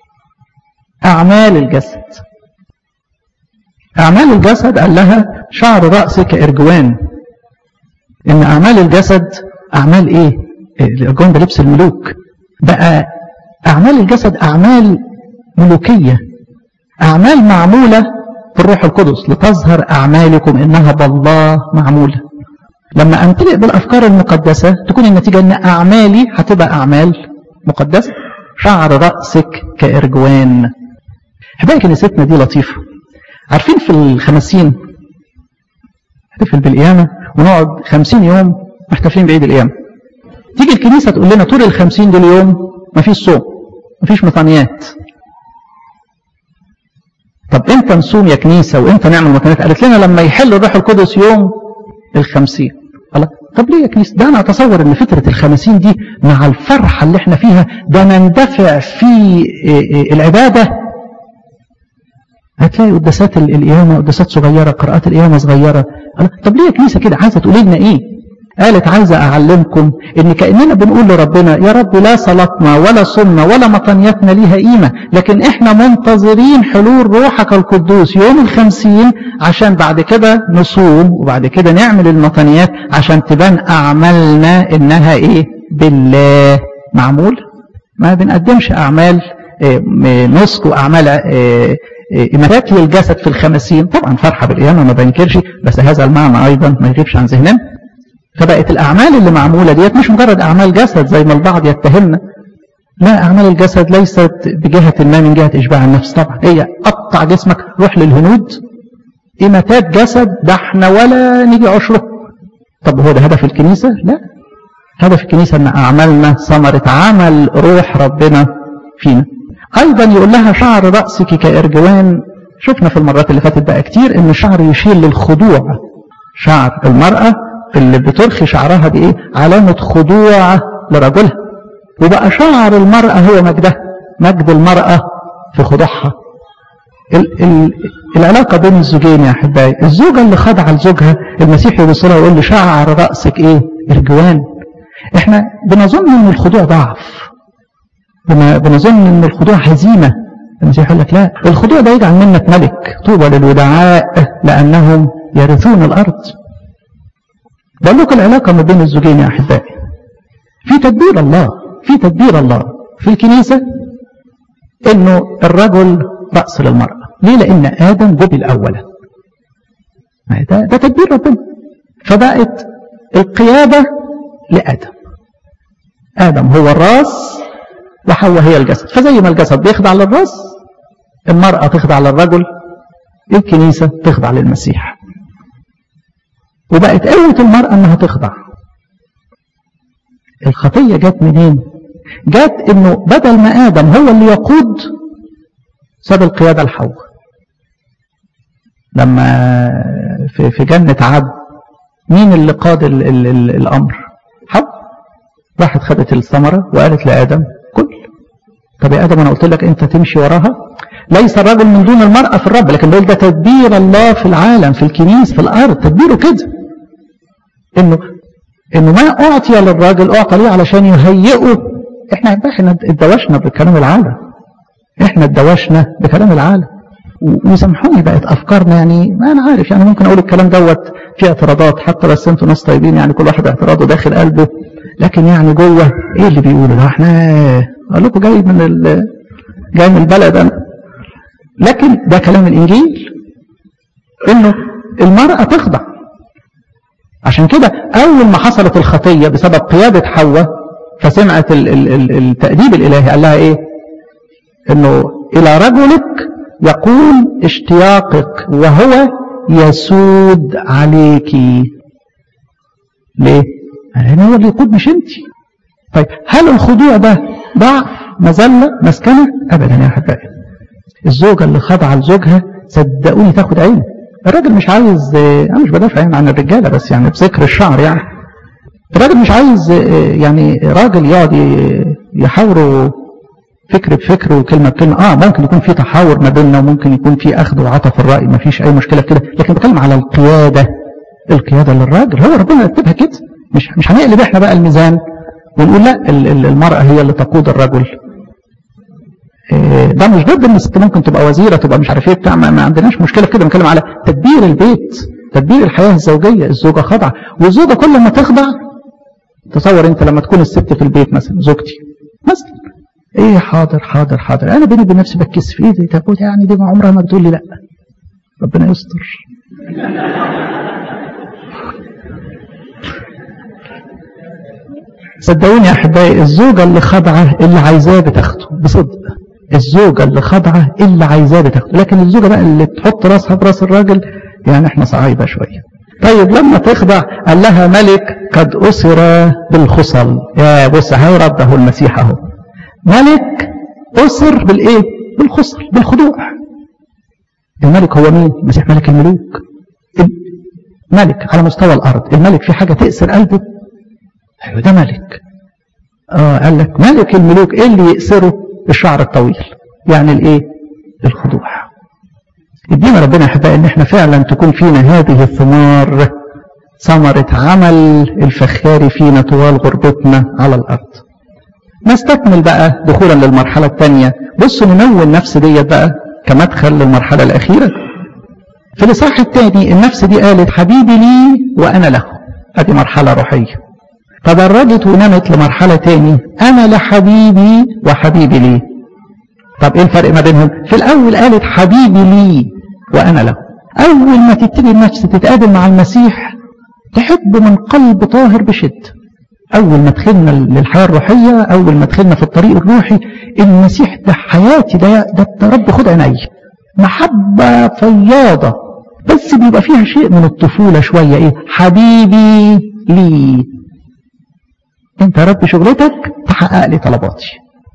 أعمال الجسد أعمال الجسد قال لها شعر رأسك إرجوان إن أعمال الجسد أعمال إيه الإرجوان ده لبس الملوك بقى أعمال الجسد أعمال ملوكية أعمال معمولة في الروح القدس لتظهر أعمالكم إنها بالله معمولة لما أمتلئ بالأفكار المقدسة تكون النتيجة أن أعمالي هتبقى أعمال مقدسة شعر رأسك كإرجوان احبائي كنيستنا دي لطيفة عارفين في الخمسين نحتفل بالقيامة ونقعد خمسين يوم محتفلين بعيد القيامة تيجي الكنيسة تقول لنا طول الخمسين دول يوم مفيش صوم مفيش مطانيات طب امتى نصوم يا كنيسة وامتى نعمل مطانيات قالت لنا لما يحل الروح القدس يوم الخمسين الله طب ليه يا كنيسة ده أنا أتصور أن فترة الخمسين دي مع الفرحة اللي احنا فيها ده نندفع في العبادة هتلاقي قداسات القيامة قداسات صغيرة قراءات القيامة صغيرة طب ليه يا كنيسة كده عايزة تقول لنا ايه قالت عايزة أعلمكم إن كأننا بنقول لربنا يا رب لا صلاتنا ولا صمنا ولا مطنياتنا ليها قيمة لكن إحنا منتظرين حلول روحك القدوس يوم الخمسين عشان بعد كده نصوم وبعد كده نعمل المطنيات عشان تبان أعمالنا إنها إيه بالله معمول ما بنقدمش أعمال نسك وأعمال إماتات للجسد في الخمسين طبعا فرحة بالقيامة ما بنكرش بس هذا المعنى أيضا ما يغيبش عن ذهننا فبقت الأعمال اللي معمولة ديت مش مجرد أعمال جسد زي ما البعض يتهمنا لا أعمال الجسد ليست بجهة ما من جهة إشباع النفس طبعا هي قطع جسمك روح للهنود إماتات جسد ده احنا ولا نيجي عشره طب هو ده هدف الكنيسة لا هدف الكنيسة أن أعمالنا ثمرة عمل روح ربنا فينا أيضا يقول لها شعر رأسك كإرجوان شفنا في المرات اللي فاتت بقى كتير ان الشعر يشير للخضوع شعر المرأة اللي بترخي شعرها دي ايه علامة خضوع لرجلها وبقى شعر المرأة هو مجدها مجد المرأة في خضوعها ال ال العلاقة بين الزوجين يا أحبائي الزوجة اللي خاضعة لزوجها المسيح يبص لها ويقول له شعر رأسك ايه ارجوان احنا بنظن ان الخضوع ضعف بنظن ان الخضوع هزيمة المسيح يقول لك لا الخضوع ده يجعل منك ملك طوبى للودعاء لأنهم يرثون الأرض بقول لكم العلاقة ما بين الزوجين يا أحبائي في تدبير الله في تدبير الله في الكنيسة إنه الرجل رأس للمرأة ليه لأن آدم جبل أولا ده, ده تدبير ربنا فبقت القيادة لآدم آدم هو الراس وحواء هي الجسد فزي ما الجسد بيخضع للراس المرأة تخضع للرجل الكنيسة تخضع للمسيح وبقت قوة المرأة انها تخضع الخطية جت منين جت انه بدل ما ادم هو اللي يقود ساب القيادة لحواء لما في في جنة عد مين اللي قاد ال ال ال الامر حواء راحت خدت الثمرة وقالت لآدم كل طب يا آدم أنا قلت لك أنت تمشي وراها ليس الرجل من دون المرأة في الرب لكن بقول ده تدبير الله في العالم في الكنيسة في الأرض تدبيره كده إنه إنه ما أعطي للراجل أعطى ليه علشان يهيئه إحنا إحنا اتدوشنا بكلام العالم إحنا اتدوشنا بكلام العالم وسامحوني بقت أفكارنا يعني ما أنا عارف يعني ممكن أقول الكلام دوت فيه اعتراضات حتى بس أنتوا ناس طيبين يعني كل واحد اعتراضه داخل قلبه لكن يعني جوه ايه اللي بيقوله ده احنا اقول لكم جاي من ال... جاي من البلد انا لكن ده كلام الانجيل انه المرأة تخضع عشان كده اول ما حصلت الخطية بسبب قيادة حواء فسمعت ال... ال... ال... التأديب الالهي قال لها ايه انه الى رجلك يقول اشتياقك وهو يسود عليك ليه لأن هو اللي يقود مش انت طيب هل الخضوع ده ضعف مذلة مسكنة أبدا يا أحبائي الزوجة اللي خاضعة لزوجها صدقوني تاخد عين الراجل مش عايز أنا مش بدافع يعني عن الرجالة بس يعني بذكر الشعر يعني الراجل مش عايز يعني راجل يقعد يحاوره فكر بفكر وكلمة بكلمة اه ممكن يكون في تحاور ما بيننا وممكن يكون في اخذ وعطى في الرأي ما فيش اي مشكلة في كده لكن بتكلم على القيادة القيادة للراجل هو ربنا يكتبها كده مش مش هنقلب احنا بقى الميزان ونقول لا المرأة هي اللي تقود الرجل ده مش ضد ان الست ممكن تبقى وزيرة تبقى مش عارف ايه بتاع ما عندناش مشكلة في كده بنتكلم على تدبير البيت تدبير الحياة الزوجية الزوجة خاضعة والزوجة كل ما تخضع تصور انت لما تكون الست في البيت مثلا زوجتي مثلا ايه حاضر حاضر حاضر انا بيني وبين نفسي بتكس في ايدي تقول يعني دي ما عمرها ما بتقول لي لا ربنا يستر صدقوني يا احبائي الزوجة اللي خاضعة اللي عايزاه بتاخده بصدق الزوجة اللي خاضعة اللي عايزاه بتاخده لكن الزوجة بقى اللي تحط راسها براس الراجل يعني احنا صعايبة شوية طيب لما تخضع قال لها ملك قد أسر بالخصل يا بص هاي رده المسيح اهو ملك أسر بالايه بالخصل بالخضوع الملك هو مين المسيح ملك الملوك ملك على مستوى الأرض الملك في حاجة تأسر قلبه أيوة ده ملك آه قال لك ملك الملوك إيه اللي يأسره الشعر الطويل يعني الإيه الخضوع ادينا ربنا يحبها ان احنا فعلا تكون فينا هذه الثمار ثمرة عمل الفخاري فينا طوال غربتنا على الأرض نستكمل بقى دخولا للمرحلة الثانية بصوا ننوي النفس ديت بقى كمدخل للمرحلة الأخيرة في الإصحاح الثاني النفس دي قالت حبيبي لي وأنا له أدي مرحلة روحية تدرجت ونمت لمرحلة تاني أنا لحبيبي وحبيبي لي طب إيه الفرق ما بينهم في الأول قالت حبيبي لي وأنا له أول ما تبتدي النفس تتقابل مع المسيح تحب من قلب طاهر بشدة أول ما دخلنا للحياة الروحية أول ما دخلنا في الطريق الروحي المسيح ده حياتي ده ده, ده رب خد عيني محبة فياضة بس بيبقى فيها شيء من الطفولة شوية إيه حبيبي لي أنت يا رب شغلتك تحقق لي طلباتي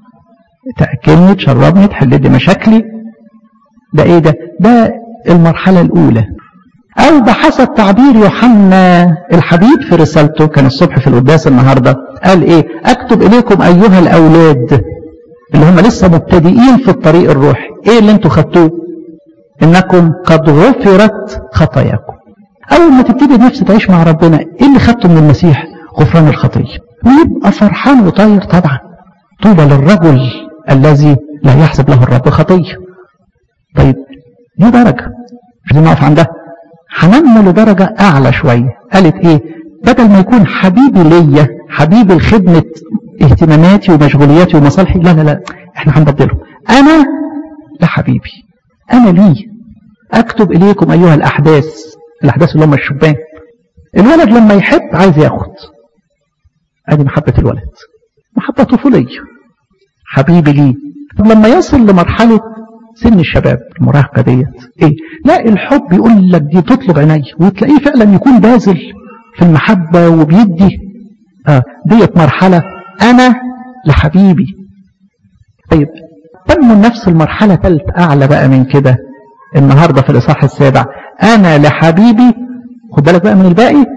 تأكلني تشربني تحل لي مشاكلي ده إيه ده ده المرحلة الأولى أو بحسب تعبير يوحنا الحبيب في رسالته كان الصبح في القداس النهاردة قال إيه أكتب إليكم أيها الأولاد اللي هم لسه مبتدئين في الطريق الروحي إيه اللي أنتوا خدتوه إنكم قد غفرت خطاياكم أول ما تبتدي النفس تعيش مع ربنا إيه اللي خدته من المسيح غفران الخطية ويبقى فرحان وطاير طبعا طوبى للرجل الذي لا يحسب له الرب خطية طيب دي درجة مش دي نقف عندها هننمو لدرجة أعلى شوية قالت إيه بدل ما يكون حبيبي ليا حبيبي لخدمة اهتماماتي ومشغولياتي ومصالحي لا لا لا احنا هنبدله أنا لحبيبي أنا لي أكتب إليكم أيها الأحداث الأحداث اللي هم الشبان الولد لما يحب عايز ياخد ادي محبة الولد محبة طفولية حبيبي لي طب لما يصل لمرحلة سن الشباب المراهقة ديت ايه لا الحب يقول لك دي تطلب عيني وتلاقيه فعلا يكون باذل في المحبة وبيدي اه ديت مرحلة انا لحبيبي طيب تم نفس المرحلة ثالث اعلى بقى من كده النهاردة في الاصحاح السابع انا لحبيبي خد بالك بقى من الباقي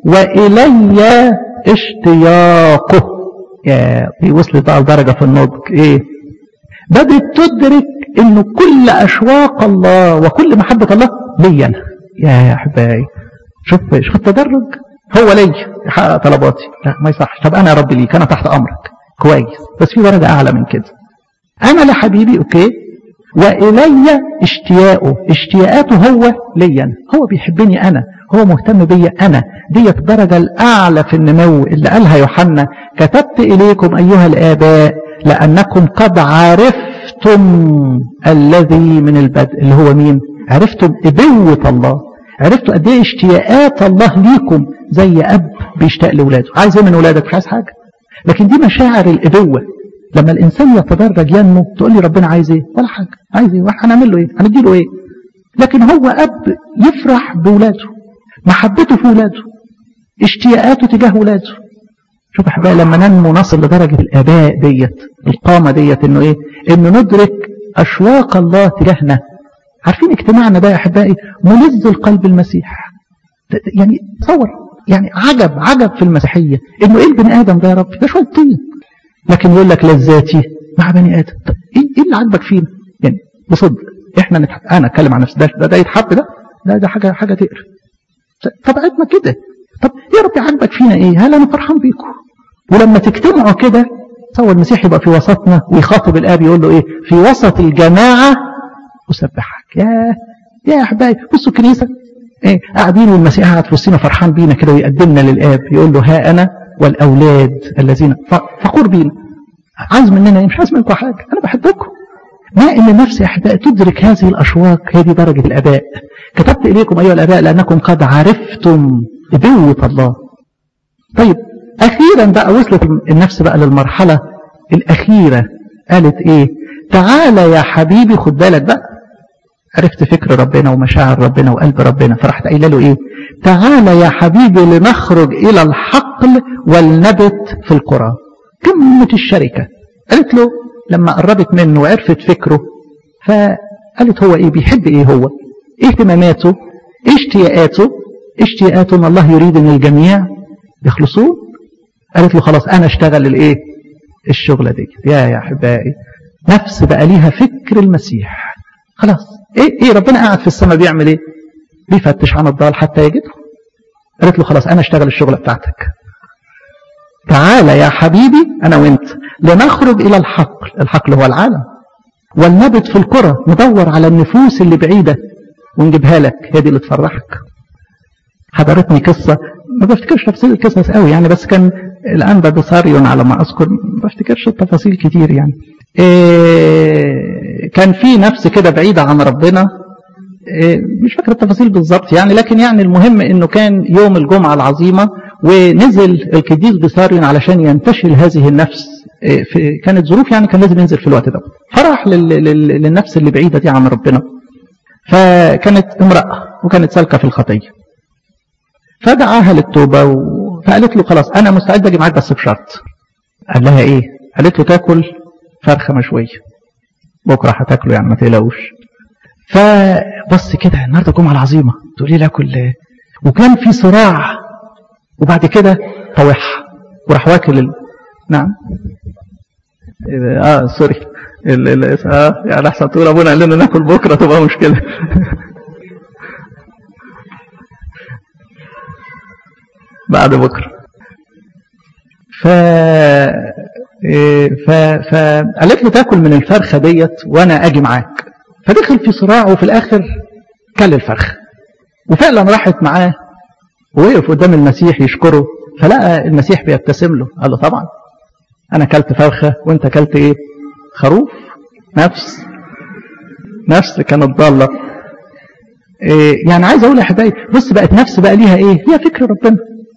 والي اشتياقه يا دي وصلت بقى لدرجة في النضج ايه بدأت تدرك انه كل اشواق الله وكل محبة الله لي انا يا احبائي شوف شوف التدرج هو لي يحقق طلباتي لا ما يصحش طب انا يا رب ليك انا تحت امرك كويس بس في درجة اعلى من كده انا لحبيبي اوكي والي اشتياقه اشتياقاته هو لي انا هو بيحبني انا هو مهتم بيا انا ديت الدرجة الاعلى في النمو اللي قالها يوحنا كتبت اليكم ايها الاباء لانكم قد عرفتم الذي من البدء اللي هو مين عرفتم ابوة الله عرفتوا قد ايه اشتياقات الله ليكم زي اب بيشتاق لاولاده عايز ايه من اولادك مش عايز حاجه لكن دي مشاعر الابوه لما الانسان يتدرج ينمو تقول لي ربنا عايز ايه ولا حاجه عايز ايه هنعمل له ايه هندي له ايه لكن هو اب يفرح باولاده محبته في ولاده اشتياقاته تجاه ولاده شوف احبائي لما ننمو نصل لدرجة الاباء ديت القامة ديت انه ايه انه ندرك اشواق الله تجاهنا عارفين اجتماعنا ده يا احبائي ملذ القلب المسيح يعني تصور يعني عجب عجب في المسيحية انه ايه البني ادم ده يا رب ده شوية طين لكن يقول لك لذاتي مع بني ادم طب ايه, إيه اللي عجبك فينا يعني بصدق احنا نتحب. انا اتكلم عن نفسي ده ده, ده يتحب ده ده ده حاجة حاجة تقرف طبيعتنا كده طب يا رب عاجبك فينا ايه هل انا فرحان بيكم ولما تجتمعوا كده تصور المسيح يبقى في وسطنا ويخاطب الاب يقول له ايه في وسط الجماعه اسبحك يا يا احبائي بصوا الكنيسه ايه قاعدين والمسيح قاعد في وسطنا فرحان بينا كده ويقدمنا للاب يقول له ها انا والاولاد الذين فخور بينا عايز مننا ايه مش عايز منكم حاجه انا بحبكم ما ان النفس يا احبائي تدرك هذه الاشواق هذه درجه الاباء كتبت اليكم ايها الاباء لانكم قد عرفتم ابوه الله طيب اخيرا بقى وصلت النفس بقى للمرحله الاخيره قالت ايه تعالى يا حبيبي خد بالك بقى عرفت فكر ربنا ومشاعر ربنا وقلب ربنا فرحت قايله له ايه تعالى يا حبيبي لنخرج الى الحقل والنبت في القرى قمه الشركه قالت له لما قربت منه وعرفت فكره فقالت هو ايه بيحب ايه هو ايه اهتماماته ايه اشتياقاته اشتياقاته ان الله يريد ان الجميع يخلصون قالت له خلاص انا اشتغل الايه الشغله دي يا يا احبائي نفس بقى ليها فكر المسيح خلاص ايه ايه ربنا قاعد في السماء بيعمل ايه بيفتش عن الضال حتى يجده قالت له خلاص انا اشتغل الشغله بتاعتك تعالى يا حبيبي انا وانت لنخرج الى الحقل الحقل هو العالم ولنبت في القرى ندور على النفوس اللي بعيدة ونجيبها لك هي دي اللي تفرحك حضرتني قصة ما بفتكرش تفاصيل القصص قوي يعني بس كان الآن بساريون على ما أذكر ما بفتكرش التفاصيل كتير يعني إيه كان في نفس كده بعيدة عن ربنا إيه مش فاكر التفاصيل بالظبط يعني لكن يعني المهم انه كان يوم الجمعة العظيمة ونزل القديس بساريون علشان ينتشل هذه النفس إيه في كانت ظروف يعني كان لازم ينزل في الوقت ده فرح لل لل للنفس اللي بعيدة دي عن ربنا فكانت امرأة وكانت سالكة في الخطية فدعاها للتوبة و... فقالت له خلاص أنا مستعد أجي معاك بس بشرط قال لها إيه قالت له تاكل فرخة مشوية بكرة هتاكله يعني ما تقلقوش فبص كده النهارده الجمعة العظيمة تقولي لي اكل وكان في صراع وبعد كده طوحها وراح واكل ال... نعم اه سوري ال... ال... اه يعني احسن تقول ابونا قال لنا ناكل بكره تبقى مشكله بعد بكره ف ف فقالت له تاكل من الفرخه ديت وانا اجي معاك فدخل في صراع وفي الاخر كل الفرخ وفعلا راحت معاه ووقف قدام المسيح يشكره فلقى المسيح بيبتسم له قال له طبعا انا كلت فرخه وانت كلت ايه خروف نفس نفس كانت ضاله إيه يعني عايز اقول يا حبايبي بص بقت نفس بقى ليها ايه ليها فكر ربنا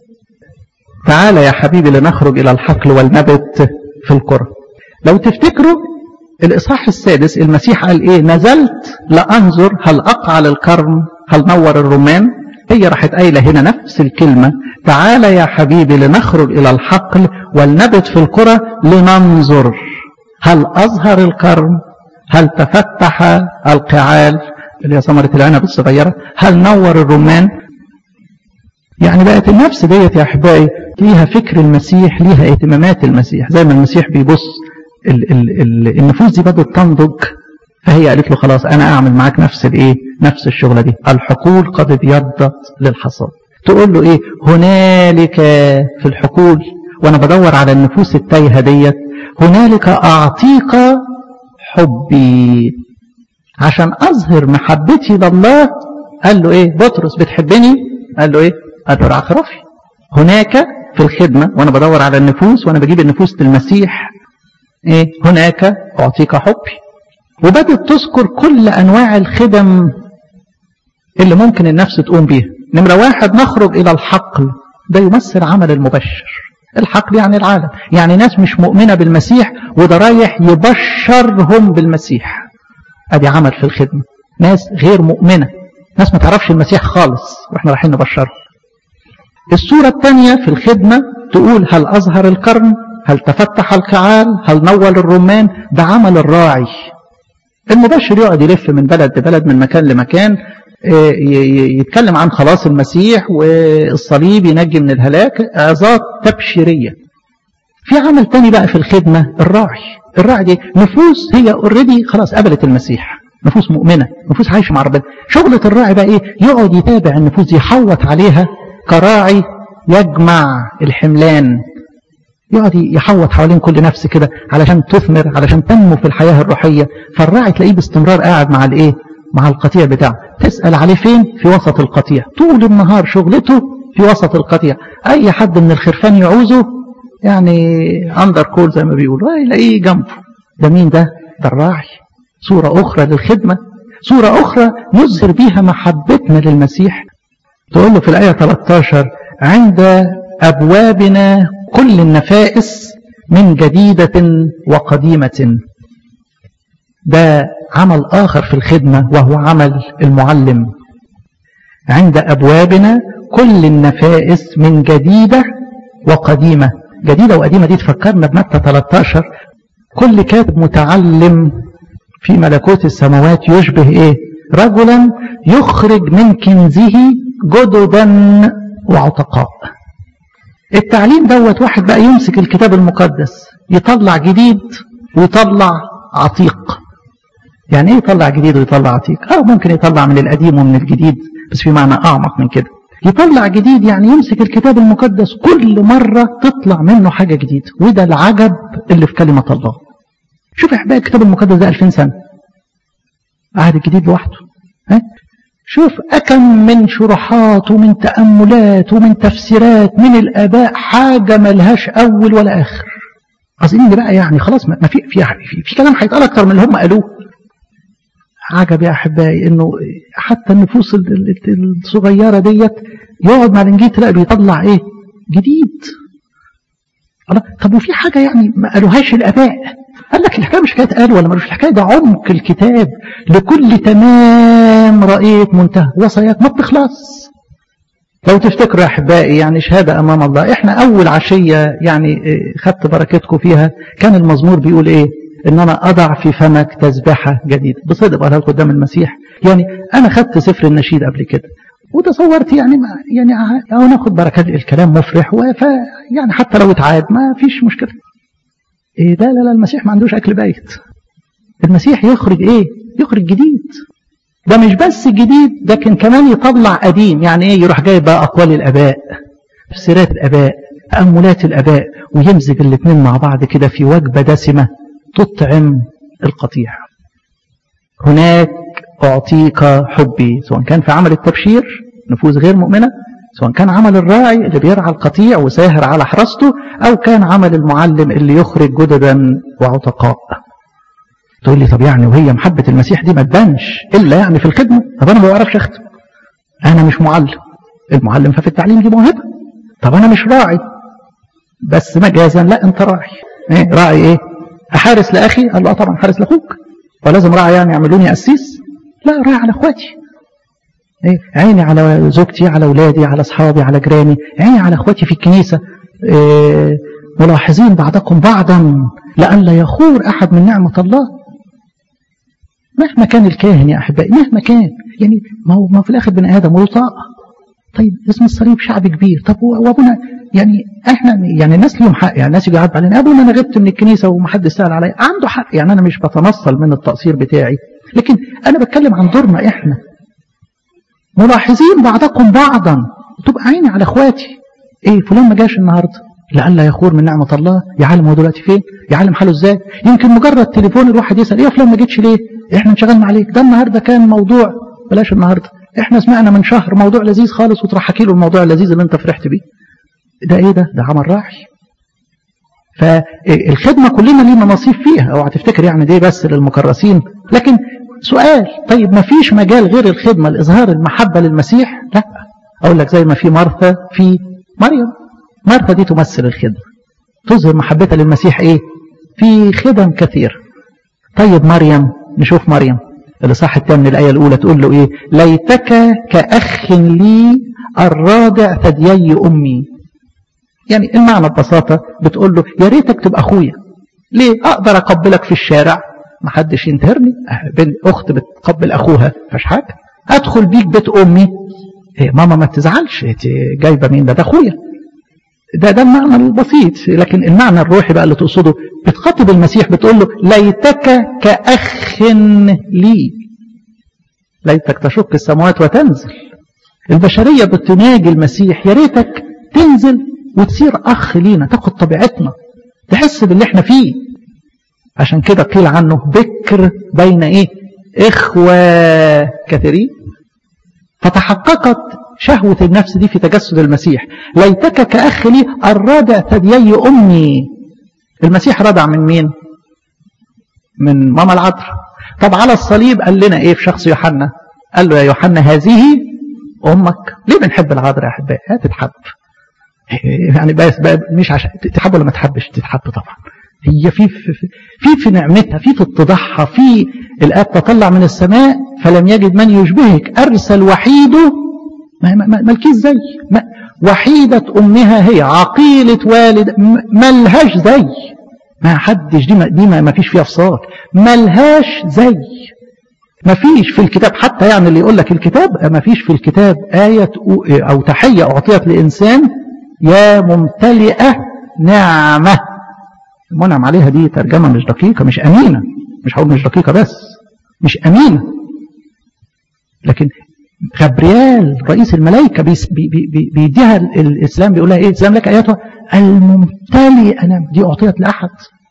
تعالى يا حبيبي لنخرج الى الحقل والنبت في القرى لو تفتكروا الإصحاح السادس المسيح قال إيه نزلت لأنظر هل أقعل الكرم هل نور الرمان هي راحت قايلة هنا نفس الكلمة تعالى يا حبيبي لنخرج إلى الحقل ولنبت في القرى لننظر هل أظهر الكرم هل تفتح القعال اللي هي ثمرة العنب الصغيرة هل نور الرمان يعني بقت النفس ديت يا أحبائي ليها فكر المسيح ليها اهتمامات المسيح زي ما المسيح بيبص ال ال ال النفوس دي بدأت تنضج فهي قالت له خلاص انا اعمل معاك نفس الايه نفس الشغله دي الحقول قد ابيضت للحصاد تقول له ايه هنالك في الحقول وانا بدور على النفوس التايهه ديت هنالك اعطيك حبي عشان اظهر محبتي لله قال له ايه بطرس بتحبني قال له ايه قال له خرافي هناك في الخدمه وانا بدور على النفوس وانا بجيب النفوس للمسيح إيه؟ هناك أعطيك حبي وبدت تذكر كل أنواع الخدم اللي ممكن النفس تقوم بيها نمرة واحد نخرج إلى الحقل ده يمثل عمل المبشر الحقل يعني العالم يعني ناس مش مؤمنة بالمسيح وده رايح يبشرهم بالمسيح ادي عمل في الخدمة ناس غير مؤمنة ناس ما تعرفش المسيح خالص واحنا رايحين نبشرهم الصورة الثانية في الخدمة تقول هل أظهر القرن هل تفتح الكعال هل نول الرمان ده عمل الراعي المبشر يقعد يلف من بلد لبلد من مكان لمكان يتكلم عن خلاص المسيح والصليب ينجي من الهلاك عظات تبشيرية في عمل تاني بقى في الخدمة الراعي الراعي دي نفوس هي اوريدي خلاص قبلت المسيح نفوس مؤمنة نفوس عايشة مع ربنا شغلة الراعي بقى ايه يقعد يتابع النفوس دي يحوط عليها كراعي يجمع الحملان يقعد يحوط حوالين كل نفس كده علشان تثمر علشان تنمو في الحياة الروحية فالراعي تلاقيه باستمرار قاعد مع الايه مع القطيع بتاعه تسأل عليه فين في وسط القطيع طول النهار شغلته في وسط القطيع اي حد من الخرفان يعوزه يعني اندر كول زي ما بيقولوا يلاقيه جنبه ده مين ده ده الراعي صورة اخرى للخدمة صورة اخرى نظهر بيها محبتنا للمسيح تقول له في الآية 13 عند أبوابنا كل النفائس من جديدة وقديمة ده عمل آخر في الخدمة وهو عمل المعلم عند أبوابنا كل النفائس من جديدة وقديمة جديدة وقديمة دي تفكرنا بمتى 13 كل كاتب متعلم في ملكوت السماوات يشبه ايه رجلا يخرج من كنزه جددا وعتقاء التعليم دوت واحد بقى يمسك الكتاب المقدس يطلع جديد ويطلع عتيق يعني ايه يطلع جديد ويطلع عتيق اه ممكن يطلع من القديم ومن الجديد بس في معنى اعمق من كده يطلع جديد يعني يمسك الكتاب المقدس كل مرة تطلع منه حاجة جديدة وده العجب اللي في كلمة الله شوف يا احبائي الكتاب المقدس ده 2000 سنة عهد الجديد لوحده ها شوف أكم من شروحات ومن تأملات ومن تفسيرات من الآباء حاجة ملهاش أول ولا آخر قصدين بقى يعني خلاص ما في في في, في كلام هيتقال أكتر من اللي هم قالوه عجب يا أحبائي إنه حتى النفوس الصغيرة ديت يقعد مع الإنجيل تلاقي بيطلع إيه جديد الله طب وفي حاجة يعني ما قالوهاش الآباء قال لك الحكاية مش حكاية قال ولا ملوش الحكاية ده عمق الكتاب لكل تمام رأيت منتهى وصاياك ما بتخلص لو تفتكروا يا أحبائي يعني شهادة أمام الله إحنا أول عشية يعني خدت بركتكم فيها كان المزمور بيقول إيه إن أنا أضع في فمك تسبحة جديدة بصدق قالها لكم قدام المسيح يعني أنا خدت سفر النشيد قبل كده وتصورت يعني ما يعني أو ناخد بركات الكلام مفرح وف يعني حتى لو اتعاد ما فيش مشكلة إيه لا لا لا المسيح ما عندوش أكل بايت المسيح يخرج إيه يخرج جديد ده مش بس جديد لكن كمان يطلع قديم يعني إيه يروح جايب بقى أقوال الآباء تفسيرات الآباء تأملات الآباء ويمزج الاثنين مع بعض كده في وجبة دسمة تطعم القطيع هناك أعطيك حبي سواء كان في عمل التبشير نفوس غير مؤمنة سواء كان عمل الراعي اللي بيرعى القطيع وساهر على حراسته أو كان عمل المعلم اللي يخرج جددا وعتقاء تقول لي طب يعني وهي محبة المسيح دي ما تبانش إلا يعني في الخدمة طب أنا ما بعرفش أخدم أنا مش معلم المعلم ففي التعليم دي موهبة طب أنا مش راعي بس مجازا لا أنت راعي إيه راعي إيه أحارس لأخي قال له طبعا حارس لأخوك ولازم راعي يعني يعملوني أسيس لا راعي على أخواتي إيه؟ عيني على زوجتي على أولادي على أصحابي على جيراني عيني على أخواتي في الكنيسة إيه ملاحظين بعضكم بعضا لئلا يخور أحد من نعمة الله مهما كان الكاهن يا أحبائي مهما كان يعني ما هو ما في الآخر بني آدم وله طاقة طيب اسم الصليب شعب كبير طب وابونا يعني احنا يعني الناس ليهم حق يعني الناس يجي يعد علينا ابونا انا غبت من الكنيسه ومحدش سال عليا عنده حق يعني انا مش بتنصل من التقصير بتاعي لكن انا بتكلم عن دورنا احنا ملاحظين بعضكم بعضا تبقى عيني على اخواتي ايه فلان ما جاش النهارده لئلا يخور من نعمه الله يعلم هو دلوقتي فين يعلم حاله ازاي يمكن مجرد تليفون الواحد يسال ايه فلان ما جيتش ليه احنا انشغلنا عليك ده النهارده كان موضوع بلاش النهارده احنا سمعنا من شهر موضوع لذيذ خالص وتروح حكي له الموضوع اللذيذ اللي انت فرحت بيه ده ايه ده ده عمل راعي فالخدمة كلنا لينا نصيب فيها اوعى تفتكر يعني دي بس للمكرسين لكن سؤال طيب ما فيش مجال غير الخدمة لإظهار المحبة للمسيح لا أقول لك زي ما في مرثا في مريم مرثا دي تمثل الخدمة تظهر محبتها للمسيح ايه في خدم كثير طيب مريم نشوف مريم الإصحاح الثامن الآية الأولى تقول له إيه ليتك كأخ لي الرادع ثديي أمي يعني المعنى ببساطة بتقول له يا ريتك تبقى أخويا ليه أقدر أقبلك في الشارع ما حدش ينتهرني بنت أخت بتقبل أخوها فش حاجة أدخل بيك بيت أمي إيه ماما ما تزعلش انت جايبة مين ده ده أخويا ده ده المعنى البسيط لكن المعنى الروحي بقى اللي تقصده بتخاطب المسيح بتقول له ليتك كأخ لي ليتك تشق السماوات وتنزل البشرية بتناجي المسيح يا ريتك تنزل وتصير أخ لينا تاخد طبيعتنا تحس باللي احنا فيه عشان كده قيل عنه بكر بين ايه اخوة كثيرين فتحققت شهوة النفس دي في تجسد المسيح ليتك كأخ لي الرادع ثديي أمي المسيح رضع من مين من ماما العذراء طب على الصليب قال لنا ايه في شخص يوحنا قال له يا يوحنا هذه امك ليه بنحب العذراء يا احبائي هتتحب يعني بس بقى مش عشان تتحب ولا ما تحبش تتحب طبعا هي في في في, في نعمتها في في اتضاحها في الاب تطلع من السماء فلم يجد من يشبهك ارسل وحيده مالكيش زي وحيدة أمها هي عقيلة والد ملهاش زي ما حدش دي ما, دي ما فيش فيها فصال ملهاش زي ما فيش في الكتاب حتى يعني اللي يقول لك الكتاب ما فيش في الكتاب آية أو تحية أعطيت لإنسان يا ممتلئة نعمة المنعم عليها دي ترجمة مش دقيقة مش أمينة مش هقول مش دقيقة بس مش أمينة لكن غبريال رئيس الملائكة بيس- بي- بي- بي- بيديها ال- الإسلام بيقول لها إيه الإسلام لك آياتها الممتلئ أنا دي أعطيت لأحد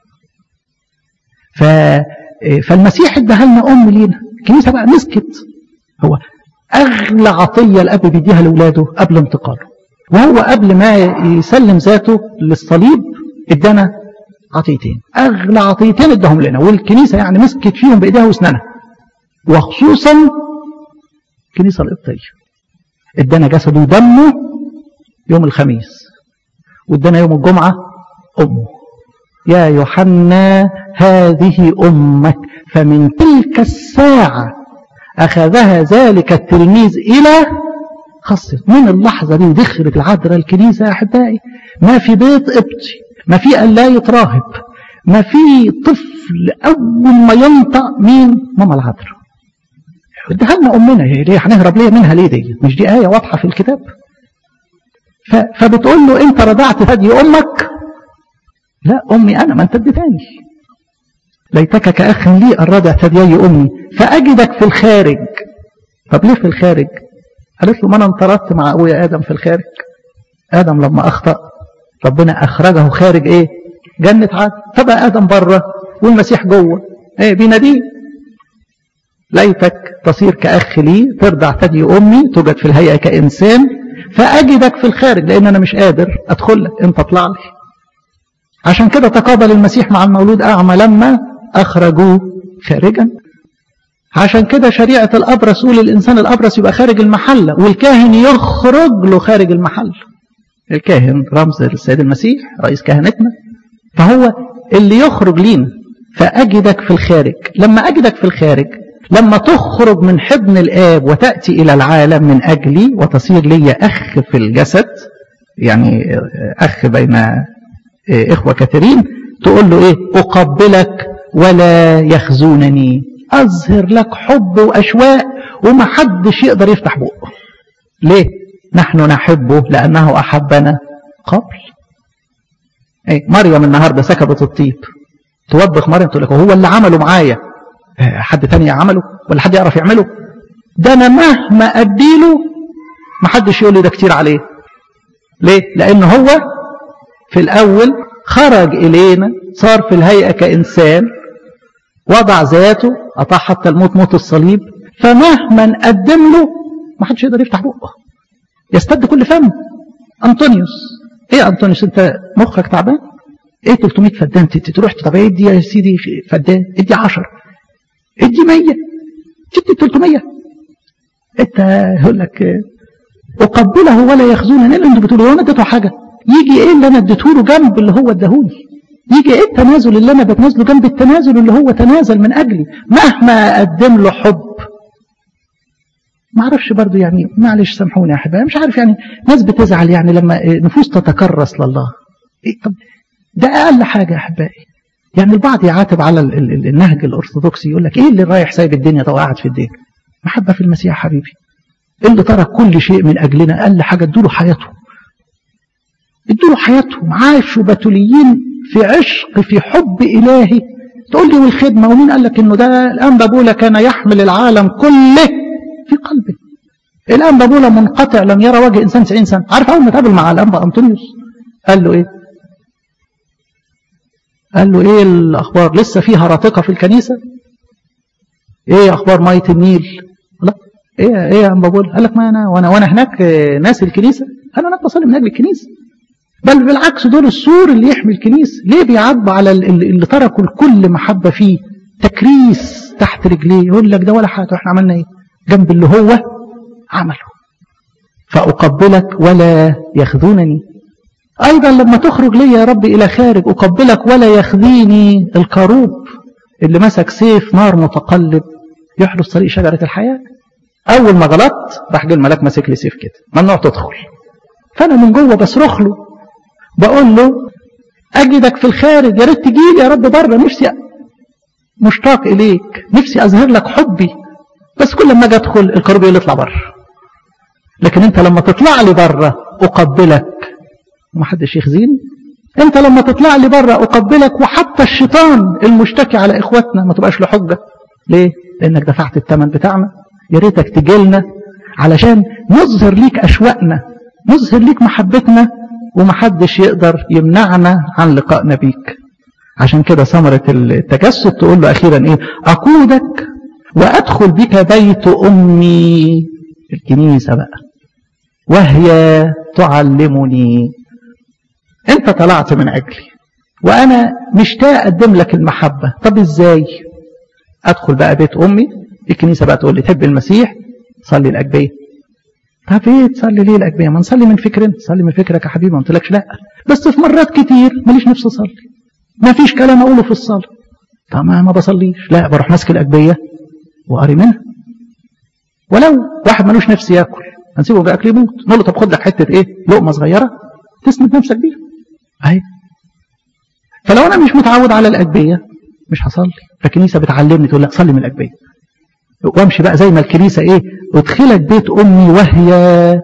ف فالمسيح اداها لنا أم لينا الكنيسة بقى مسكت هو أغلى عطية الأب بيديها لأولاده قبل انتقاله وهو قبل ما يسلم ذاته للصليب ادانا عطيتين أغلى عطيتين اداهم لنا والكنيسة يعني مسكت فيهم بإيديها وأسنانها وخصوصا الكنيسة القبطية ادانا جسده ودمه يوم الخميس وادانا يوم الجمعة أمه يا يوحنا هذه أمك فمن تلك الساعة أخذها ذلك التلميذ إلى خاصة من اللحظة دي ودخلت العذراء الكنيسة يا أحبائي ما في بيت قبطي ما في أن لا يتراهب ما في طفل أول ما ينطق مين ماما العذراء اديها لنا أمنا هي ليه هنهرب ليه منها ليه دي مش دي آية واضحة في الكتاب ف... فبتقول له أنت رضعت ثدي أمك لا أمي أنا ما أنت اديتاني ليتك كأخ لي الرضع ثديي أمي فأجدك في الخارج طب ليه في الخارج قالت له ما أنا انطردت مع أبويا آدم في الخارج آدم لما أخطأ ربنا أخرجه خارج إيه جنة عدن فبقى آدم بره والمسيح جوه إيه بيناديه ليتك تصير كأخ لي ترضع ثدي أمي توجد في الهيئة كإنسان فأجدك في الخارج لأن أنا مش قادر أدخل لك أنت اطلع لي عشان كده تقابل المسيح مع المولود أعمى لما أخرجوه خارجا عشان كده شريعة الأبرص يقول الإنسان الأبرص يبقى خارج المحلة والكاهن يخرج له خارج المحل الكاهن رمز للسيد المسيح رئيس كهنتنا فهو اللي يخرج لينا فأجدك في الخارج لما أجدك في الخارج لما تخرج من حضن الآب وتأتي إلى العالم من أجلي وتصير لي أخ في الجسد يعني أخ بين إخوة كثيرين تقول له إيه أقبلك ولا يخزونني أظهر لك حب وأشواق وما حدش يقدر يفتح بقه ليه نحن نحبه لأنه أحبنا قبل إيه مريم النهاردة سكبت الطيب توبخ مريم تقول لك هو اللي عمله معايا حد تاني عمله ولا حد يعرف يعمله ده أنا مهما أديله ما حدش يقول لي ده كتير عليه ليه لأن هو في الأول خرج إلينا صار في الهيئة كإنسان وضع ذاته أطاع حتى الموت موت الصليب فمهما نقدم له ما حدش يقدر يفتح بقه يستد كل فم أنطونيوس إيه أنطونيوس أنت مخك تعبان إيه 300 فدان تروح طب ادي يا سيدي فدان ادي 10 ادي 100 ادي 300 انت يقول لك اقبله ولا يخزونني ايه اللي انتوا بتقولوا انا اديته حاجه يجي ايه اللي انا اديته له جنب اللي هو اداهولي يجي ايه التنازل اللي انا بتنازله جنب التنازل اللي هو تنازل من اجلي مهما اقدم له حب ما اعرفش برضو يعني معلش سامحوني يا احبائي مش عارف يعني ناس بتزعل يعني لما نفوس تتكرس لله إيه طب ده اقل حاجه يا احبائي يعني البعض يعاتب على النهج الارثوذكسي يقول لك ايه اللي رايح سايب الدنيا ده وقاعد في الدين محبه في المسيح يا حبيبي اللي ترك كل شيء من اجلنا اقل حاجه ادوا حياته ادوا حياتهم عاشوا بتوليين في عشق في حب الهي تقول لي والخدمه ومين قال لك انه ده الان بابولا كان يحمل العالم كله في قلبه الان بابولا منقطع لم يرى وجه انسان 90 سنه عارف اول ما تقابل مع الانبا انطونيوس قال له ايه قال له ايه الاخبار لسه في هرطقه في الكنيسه ايه اخبار ميه النيل لا ايه ايه يا انبا بابولا قال لك ما انا وانا وانا هناك ناس الكنيسه انا هناك بصلي من اجل الكنيسه بل بالعكس دول السور اللي يحمي الكنيسه ليه بيعاتبوا على اللي تركوا الكل محبه فيه تكريس تحت رجليه يقول لك ده ولا حاجه احنا عملنا ايه جنب اللي هو عمله فأقبلك ولا يخذونني أيضا لما تخرج لي يا رب إلى خارج أقبلك ولا يخذيني الكروب اللي مسك سيف نار متقلب يحرس طريق شجرة الحياة أول ما غلطت راح جه الملاك ماسك لي سيف كده ممنوع تدخل فأنا من جوه بصرخ له بقول له أجدك في الخارج يا ريت تجي لي يا رب بره نفسي مشتاق إليك نفسي أظهر لك حبي بس كل ما اجي ادخل الكروب يقول اطلع بره لكن انت لما تطلع لي بره اقبلك ومحدش يخزيني انت لما تطلع لي بره اقبلك وحتى الشيطان المشتكي على اخواتنا ما تبقاش له حجه ليه لانك دفعت الثمن بتاعنا يا ريتك تجي لنا علشان نظهر ليك أشواقنا نظهر ليك محبتنا ومحدش يقدر يمنعنا عن لقائنا بيك عشان كده ثمرة التجسد تقول له أخيرا إيه أقودك وأدخل بك بيت أمي الكنيسة بقى وهي تعلمني أنت طلعت من أجلي وأنا مشتاق أقدم لك المحبة طب إزاي أدخل بقى بيت أمي الكنيسة بقى تقول لي تحب المسيح صلي الأجبية طب ايه تصلي ليه الأجبية ما نصلي من فكرنا صلي من فكرك يا حبيبي ما قلتلكش لا بس في مرات كتير ماليش نفسي أصلي ما فيش كلام أقوله في الصلاة طب ما, ما بصليش لا بروح ماسك الأجبية وقاري منها ولو واحد ملوش نفس ياكل هنسيبه بأكل يموت نقول له طب خد لك حتة ايه لقمة صغيرة تسند نفسك بيها اهي فلو انا مش متعود على الأجبية مش هصلي فالكنيسة بتعلمني تقول لا صلي من الأجبية وامشي بقى زي ما الكنيسة ايه ادخلك بيت امي وهي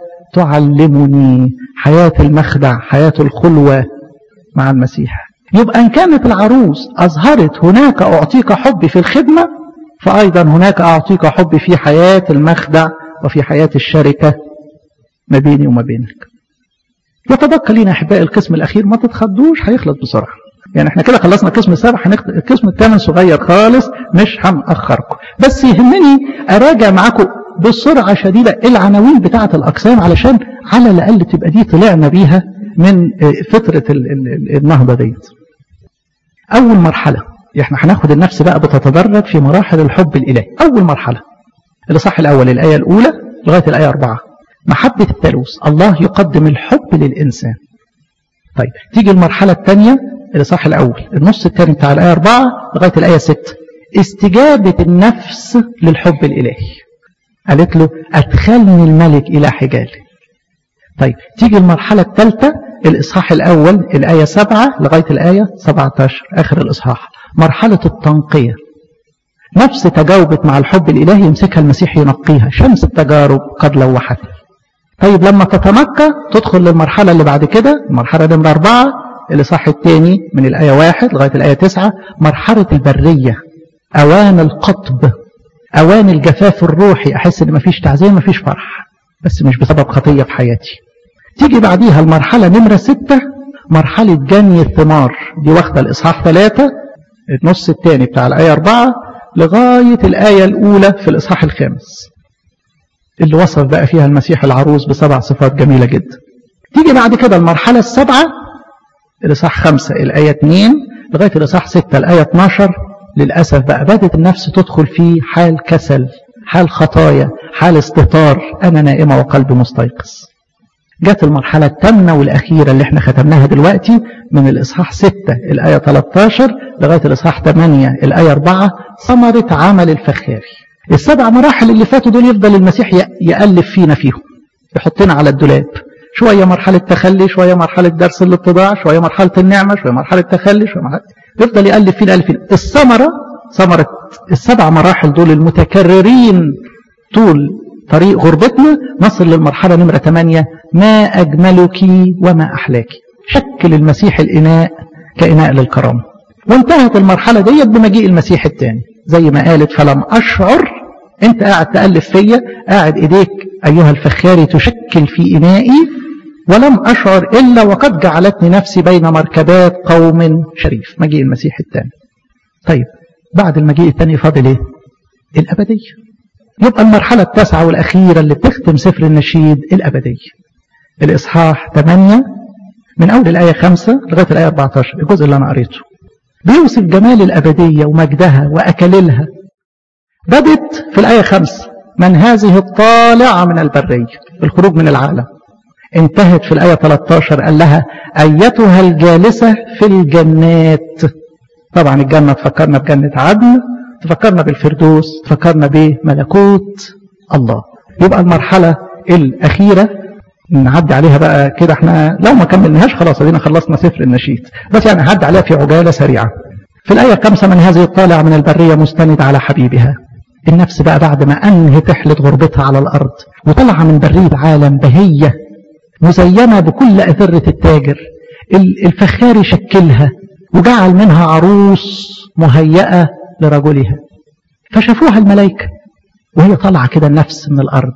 تعلمني حياة المخدع حياة الخلوة مع المسيح يبقى ان كانت العروس اظهرت هناك اعطيك حبي في الخدمة فايضا هناك اعطيك حبي في حياة المخدع وفي حياة الشركة ما بيني وما بينك يتبقى لنا احبائي القسم الاخير ما تتخضوش هيخلص بسرعه يعني احنا كده خلصنا القسم السابع هنخ... القسم الثامن صغير خالص مش هنأخركم بس يهمني اراجع معاكم بسرعة شديدة العناوين بتاعة الأقسام علشان على الأقل تبقى دي طلعنا بيها من فترة النهضة ديت أول مرحلة احنا هناخد النفس بقى بتتدرج في مراحل الحب الإلهي أول مرحلة الإصحاح الأول الآية الأولى لغاية الآية أربعة محبة الثالوث الله يقدم الحب للإنسان طيب تيجي المرحلة الثانية الإصحاح الأول النص الثاني بتاع الآية 4 لغاية الآية 6 استجابة النفس للحب الإلهي قالت له أدخلني الملك إلى حجالي طيب تيجي المرحلة الثالثة الإصحاح الأول الآية 7 لغاية الآية 17 آخر الإصحاح مرحلة التنقية نفس تجاوبت مع الحب الإلهي يمسكها المسيح ينقيها شمس التجارب قد لوحتني طيب لما تتنقى تدخل للمرحلة اللي بعد كده المرحلة نمرة أربعة الإصحاح الثاني من الآية واحد لغاية الآية تسعة مرحلة البرية أوان القطب أوان الجفاف الروحي أحس إن مفيش تعزية مفيش فرح بس مش بسبب خطية في حياتي تيجي بعديها المرحلة نمرة ستة مرحلة جني الثمار دي واخدة الإصحاح ثلاثة النص الثاني بتاع الآية أربعة لغاية الآية الأولى في الإصحاح الخامس اللي وصف بقى فيها المسيح العروس بسبع صفات جميلة جدا تيجي بعد كده المرحلة السابعة الإصحاح خمسة الآية 2 لغاية الإصحاح 6 الآية 12 للأسف بقى بدأت النفس تدخل في حال كسل حال خطايا حال استهتار أنا نائمة وقلبي مستيقظ جت المرحلة الثامنة والأخيرة اللي احنا ختمناها دلوقتي من الإصحاح 6 الآية 13 لغاية الإصحاح 8 الآية 4 ثمرة عمل الفخاري السبع مراحل اللي فاتوا دول يفضل المسيح يألف فينا فيهم يحطنا على الدولاب شوية مرحلة تخلي شوية مرحلة درس الاتضاع شوية مرحلة النعمة شوية مرحلة تخلي شوية مرحلة يفضل يألف فينا ألف فينا الثمرة ثمرة السبع مراحل دول المتكررين طول طريق غربتنا نصل للمرحلة نمرة 8 ما أجملك وما أحلاك شكل المسيح الإناء كإناء للكرامة وانتهت المرحلة ديت بمجيء المسيح الثاني زي ما قالت فلم أشعر انت قاعد تألف فيا قاعد ايديك أيها الفخاري تشكل في إنائي ولم أشعر إلا وقد جعلتني نفسي بين مركبات قوم شريف مجيء المسيح الثاني طيب بعد المجيء الثاني فاضل ايه الأبدية يبقى المرحلة التاسعة والأخيرة اللي بتختم سفر النشيد الأبدية الإصحاح 8 من أول الآية 5 لغاية الآية 14 الجزء اللي أنا قريته بيوصف جمال الأبدية ومجدها وأكللها بدت في الآية 5 من هذه الطالعة من البرية الخروج من العالم انتهت في الآية 13 قال لها أيتها الجالسة في الجنات طبعا الجنة تفكرنا بجنة عدن تفكرنا بالفردوس تفكرنا بملكوت الله يبقى المرحلة الأخيرة نعدي عليها بقى كده احنا لو ما كملناهاش خلاص ادينا خلصنا سفر النشيد بس يعني هعدي عليها في عجالة سريعة في الآية الخامسة من هذه الطالع من البرية مستند على حبيبها النفس بقى بعد ما أنهت رحلة غربتها على الأرض وطلع من برية عالم بهية مزينة بكل أثرة التاجر الفخار شكلها وجعل منها عروس مهيئة لرجلها فشافوها الملائكة وهي طالعة كده النفس من الأرض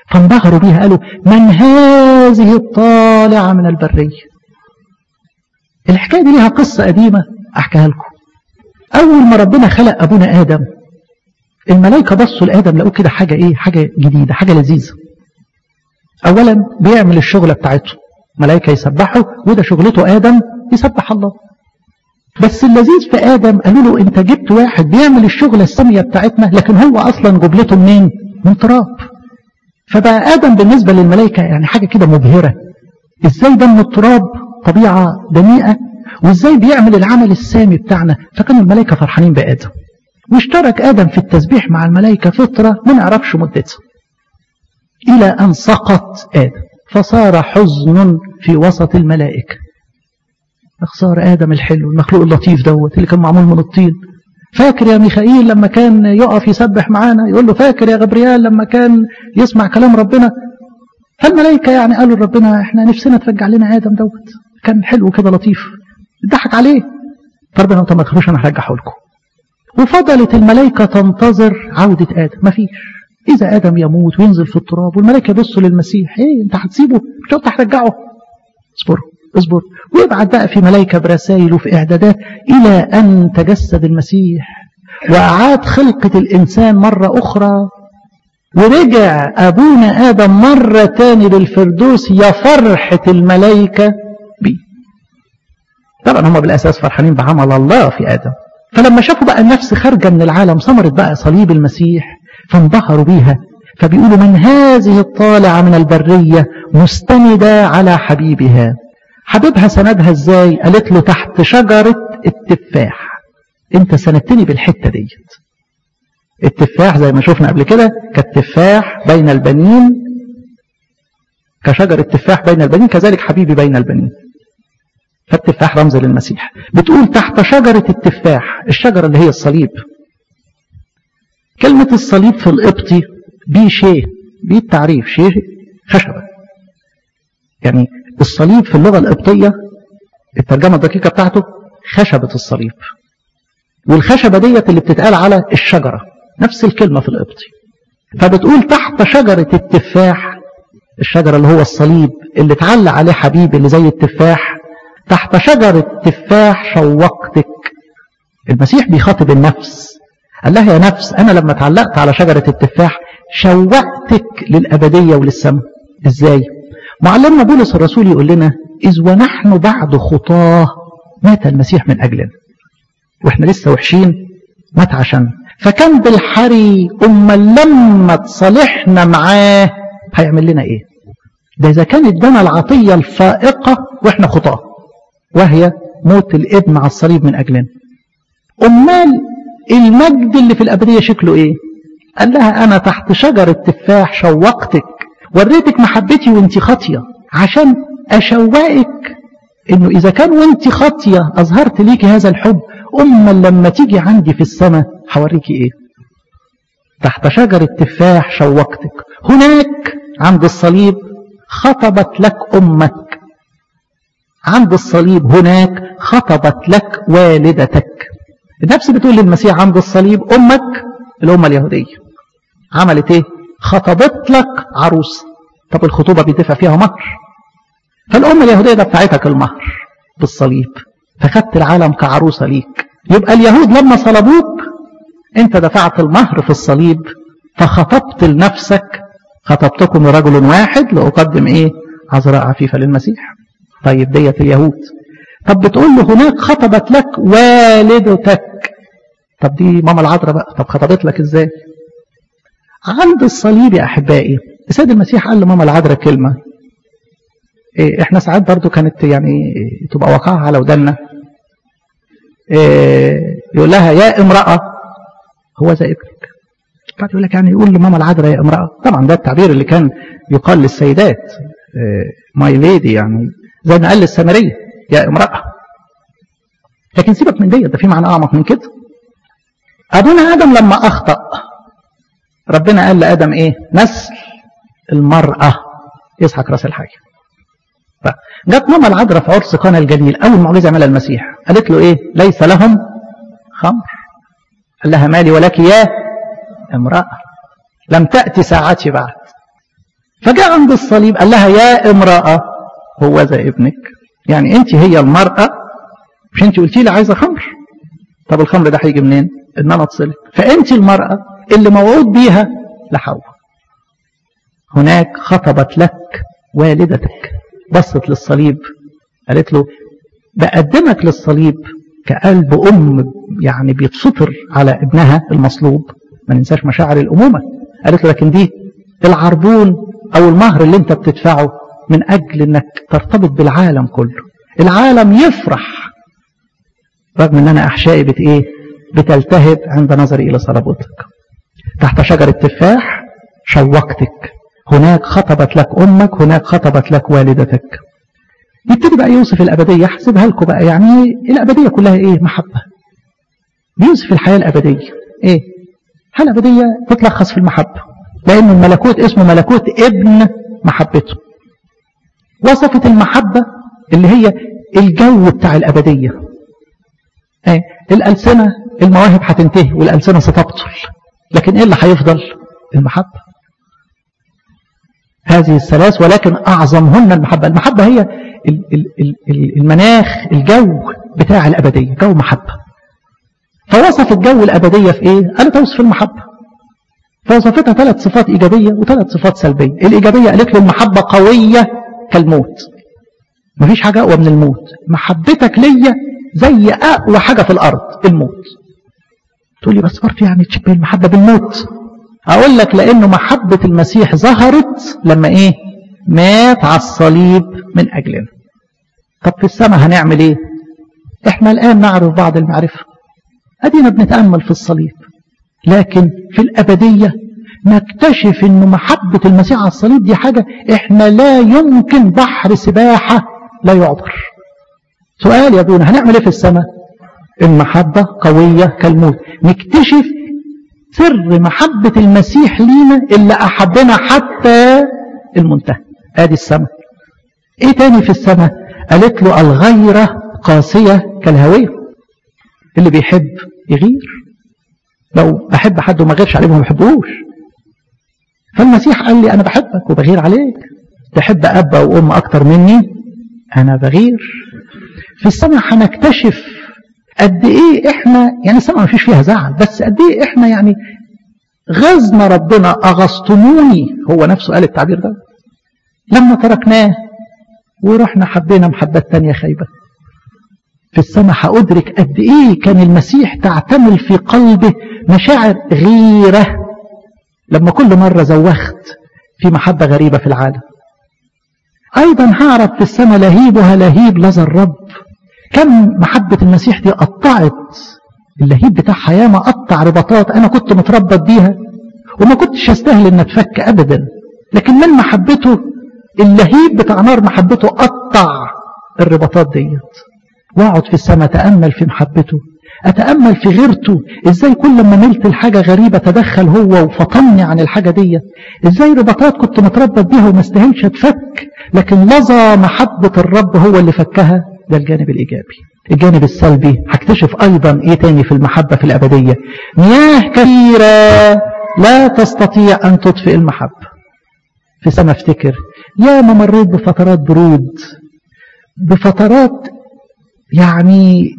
فانبهروا بيها قالوا من هذه الطالعة من البرية الحكاية دي ليها قصة قديمة أحكيها لكم أول ما ربنا خلق أبونا آدم الملائكة بصوا لآدم لقوا كده حاجة إيه حاجة جديدة حاجة لذيذة أولا بيعمل الشغلة بتاعته ملائكة يسبحوا وده شغلته آدم يسبح الله بس اللذيذ في آدم قالوا له أنت جبت واحد بيعمل الشغلة السامية بتاعتنا لكن هو أصلا جبلته منين؟ من تراب فبقى آدم بالنسبة للملائكة يعني حاجة كده مبهرة إزاي ده من التراب طبيعة دنيئة وإزاي بيعمل العمل السامي بتاعنا فكانوا الملائكة فرحانين بآدم واشترك آدم في التسبيح مع الملائكة فترة ما نعرفش مدتها إلى أن سقط آدم فصار حزن في وسط الملائكة اخسار آدم الحلو المخلوق اللطيف دوت اللي كان معمول من الطين فاكر يا ميخائيل لما كان يقف يسبح معانا يقول له فاكر يا غبريال لما كان يسمع كلام ربنا فالملائكة يعني قالوا لربنا احنا نفسنا ترجع لنا آدم دوت كان حلو كده لطيف ضحك عليه فربنا انت ما تخافوش انا هرجعه لكم وفضلت الملائكة تنتظر عودة آدم مفيش إذا آدم يموت وينزل في التراب والملائكة يبصوا للمسيح إيه أنت هتسيبه مش أنت هترجعه اصبروا اصبر ويبعت بقى في ملائكة برسائل وفي إعدادات إلى أن تجسد المسيح وأعاد خلقة الإنسان مرة أخرى ورجع أبونا آدم مرة تاني للفردوس يا فرحة الملائكة بيه طبعا هم بالأساس فرحانين بعمل الله في آدم فلما شافوا بقى النفس خارجة من العالم ثمرت بقى صليب المسيح فانبهروا بيها فبيقولوا من هذه الطالعة من البرية مستندة على حبيبها حبيبها سندها ازاي قالت له تحت شجرة التفاح انت سندتني بالحتة ديت التفاح زي ما شفنا قبل كده كالتفاح بين البنين كشجر التفاح بين البنين كذلك حبيبي بين البنين فالتفاح رمز للمسيح بتقول تحت شجرة التفاح الشجرة اللي هي الصليب كلمة الصليب في القبطي بي شيء بي التعريف شيء خشبة يعني الصليب في اللغة القبطية الترجمة الدقيقة بتاعته خشبة الصليب والخشبة ديت اللي بتتقال على الشجرة نفس الكلمة في القبطي فبتقول تحت شجرة التفاح الشجرة اللي هو الصليب اللي اتعلق عليه حبيبي اللي زي التفاح تحت شجرة تفاح شوقتك المسيح بيخاطب النفس قال لها يا نفس أنا لما اتعلقت على شجرة التفاح شوقتك للأبدية وللسماء إزاي؟ معلمنا بولس الرسول يقول لنا إذ ونحن بعد خطاه مات المسيح من أجلنا وإحنا لسه وحشين مات عشان فكان بالحري أما لما تصالحنا معاه هيعمل لنا إيه ده إذا كان ادانا العطية الفائقة وإحنا خطاه وهي موت الابن على الصليب من أجلنا أمال المجد اللي في الأبدية شكله إيه قال لها أنا تحت شجرة تفاح شوقتك وريتك محبتي وانت خاطية عشان أشوقك إنه إذا كان وانت خاطية أظهرت ليكي هذا الحب أما لما تيجي عندي في السماء هوريكي إيه تحت شجرة تفاح شوقتك هناك عند الصليب خطبت لك أمك عند الصليب هناك خطبت لك والدتك النفس بتقول للمسيح عند الصليب أمك الأمة اليهودية عملت إيه خطبت لك عروس طب الخطوبة بيدفع فيها مهر فالأمة اليهودية دفعتك المهر بالصليب فخدت العالم كعروسة ليك يبقى اليهود لما صلبوك انت دفعت المهر في الصليب فخطبت لنفسك خطبتكم لرجل واحد لأقدم ايه عذراء عفيفة للمسيح طيب ديت اليهود طب بتقول له هناك خطبت لك والدتك طب دي ماما العذراء بقى طب خطبت لك ازاي عند الصليب يا احبائي السيد المسيح قال لماما العذراء كلمه إيه احنا ساعات برضو كانت يعني تبقى واقعها على ودنا إيه يقول لها يا امرأة هو زي ابنك بعد يقول لك يعني يقول لماما العذراء يا امرأة طبعا ده التعبير اللي كان يقال للسيدات ماي إيه ليدي يعني زي ما قال للسامرية يا امرأة لكن سيبك من ديت ده في معنى أعمق من كده أبونا آدم لما أخطأ ربنا قال لآدم إيه نسل المرأة يسحق راس الحاجة جت ماما العذراء في عرس قانا الجليل أول معجزة عملها المسيح قالت له إيه ليس لهم خمر قال لها مالي ولك يا امرأة لم تأتي ساعتي بعد فجاء عند الصليب قال لها يا امرأة هو ذا ابنك يعني انت هي المرأة مش انت قلتي لي عايزة خمر طب الخمر ده هيجي منين ان انا اتصلب فانت المرأة اللي موعود بيها لحواء هناك خطبت لك والدتك بصت للصليب قالت له بقدمك للصليب كقلب أم يعني بيتفطر على ابنها المصلوب ما ننساش مشاعر الأمومة قالت له لكن دي العربون أو المهر اللي انت بتدفعه من أجل أنك ترتبط بالعالم كله العالم يفرح رغم أن أنا أحشائي بت إيه بتلتهب عند نظري إلى صلبوتك تحت شجرة تفاح شوقتك هناك خطبت لك أمك هناك خطبت لك والدتك يبتدي بقى يوصف الأبدية احسبها لكم بقى يعني الأبدية كلها إيه محبة بيوصف الحياة الأبدية إيه الحياة الأبدية تتلخص في المحبة لأن الملكوت اسمه ملكوت ابن محبته وصفت المحبة اللي هي الجو بتاع الأبدية إيه الألسنة المواهب هتنتهي والألسنة ستبطل لكن إيه اللي هيفضل المحبة هذه الثلاث ولكن أعظمهن المحبة المحبة هي المناخ الجو بتاع الأبدية جو محبة فوصف الجو الأبدية في إيه؟ قالت توصف المحبة فوصفتها ثلاث صفات إيجابية وثلاث صفات سلبية الإيجابية قالت له المحبة قوية كالموت مفيش حاجة أقوى من الموت محبتك ليا زي أقوى حاجة في الأرض الموت تقول لي بس برضه يعني تشبه المحبة بالموت أقول لك لأنه محبة المسيح ظهرت لما إيه مات على الصليب من أجلنا طب في السماء هنعمل إيه إحنا الآن نعرف بعض المعرفة أدينا بنتأمل في الصليب لكن في الأبدية نكتشف أن محبة المسيح على الصليب دي حاجة إحنا لا يمكن بحر سباحة لا يعبر سؤال يا ابونا هنعمل إيه في السماء المحبة قوية كالموت نكتشف سر محبة المسيح لينا اللي أحبنا حتى المنتهى ادي السماء ايه تاني في السماء قالت له الغيرة قاسية كالهوية اللي بيحب يغير لو بحب حد وما غيرش عليه ما بحبوش فالمسيح قال لي انا بحبك وبغير عليك تحب اب او ام اكتر مني انا بغير في السماء هنكتشف قد ايه احنا يعني السماء ما فيش فيها زعل بس قد ايه احنا يعني غزنا ربنا اغصتموني هو نفسه قال التعبير ده لما تركناه ورحنا حبينا محبات تانية خايبة في السماء هأدرك قد ايه كان المسيح تعتمل في قلبه مشاعر غيرة لما كل مرة زوخت في محبة غريبة في العالم أيضا هعرف في السماء لهيبها لهيب لظى الرب كم محبة المسيح دي قطعت اللهيب بتاعها ياما قطع رباطات أنا كنت متربط بيها وما كنتش أستاهل إن أتفك أبدا لكن من محبته اللهيب بتاع نار محبته قطع الرباطات ديت واقعد في السماء أتأمل في محبته أتأمل في غيرته إزاي كل ما ملت الحاجة غريبة تدخل هو وفطمني عن الحاجة ديت إزاي رباطات كنت متربط بيها وما استاهلش أتفك لكن لظى محبة الرب هو اللي فكها ده الجانب الإيجابي الجانب السلبي هكتشف أيضا إيه تاني في المحبة في الأبدية مياه كثيرة لا تستطيع أن تطفئ المحبة في سنة افتكر يا ما مريت بفترات برود بفترات يعني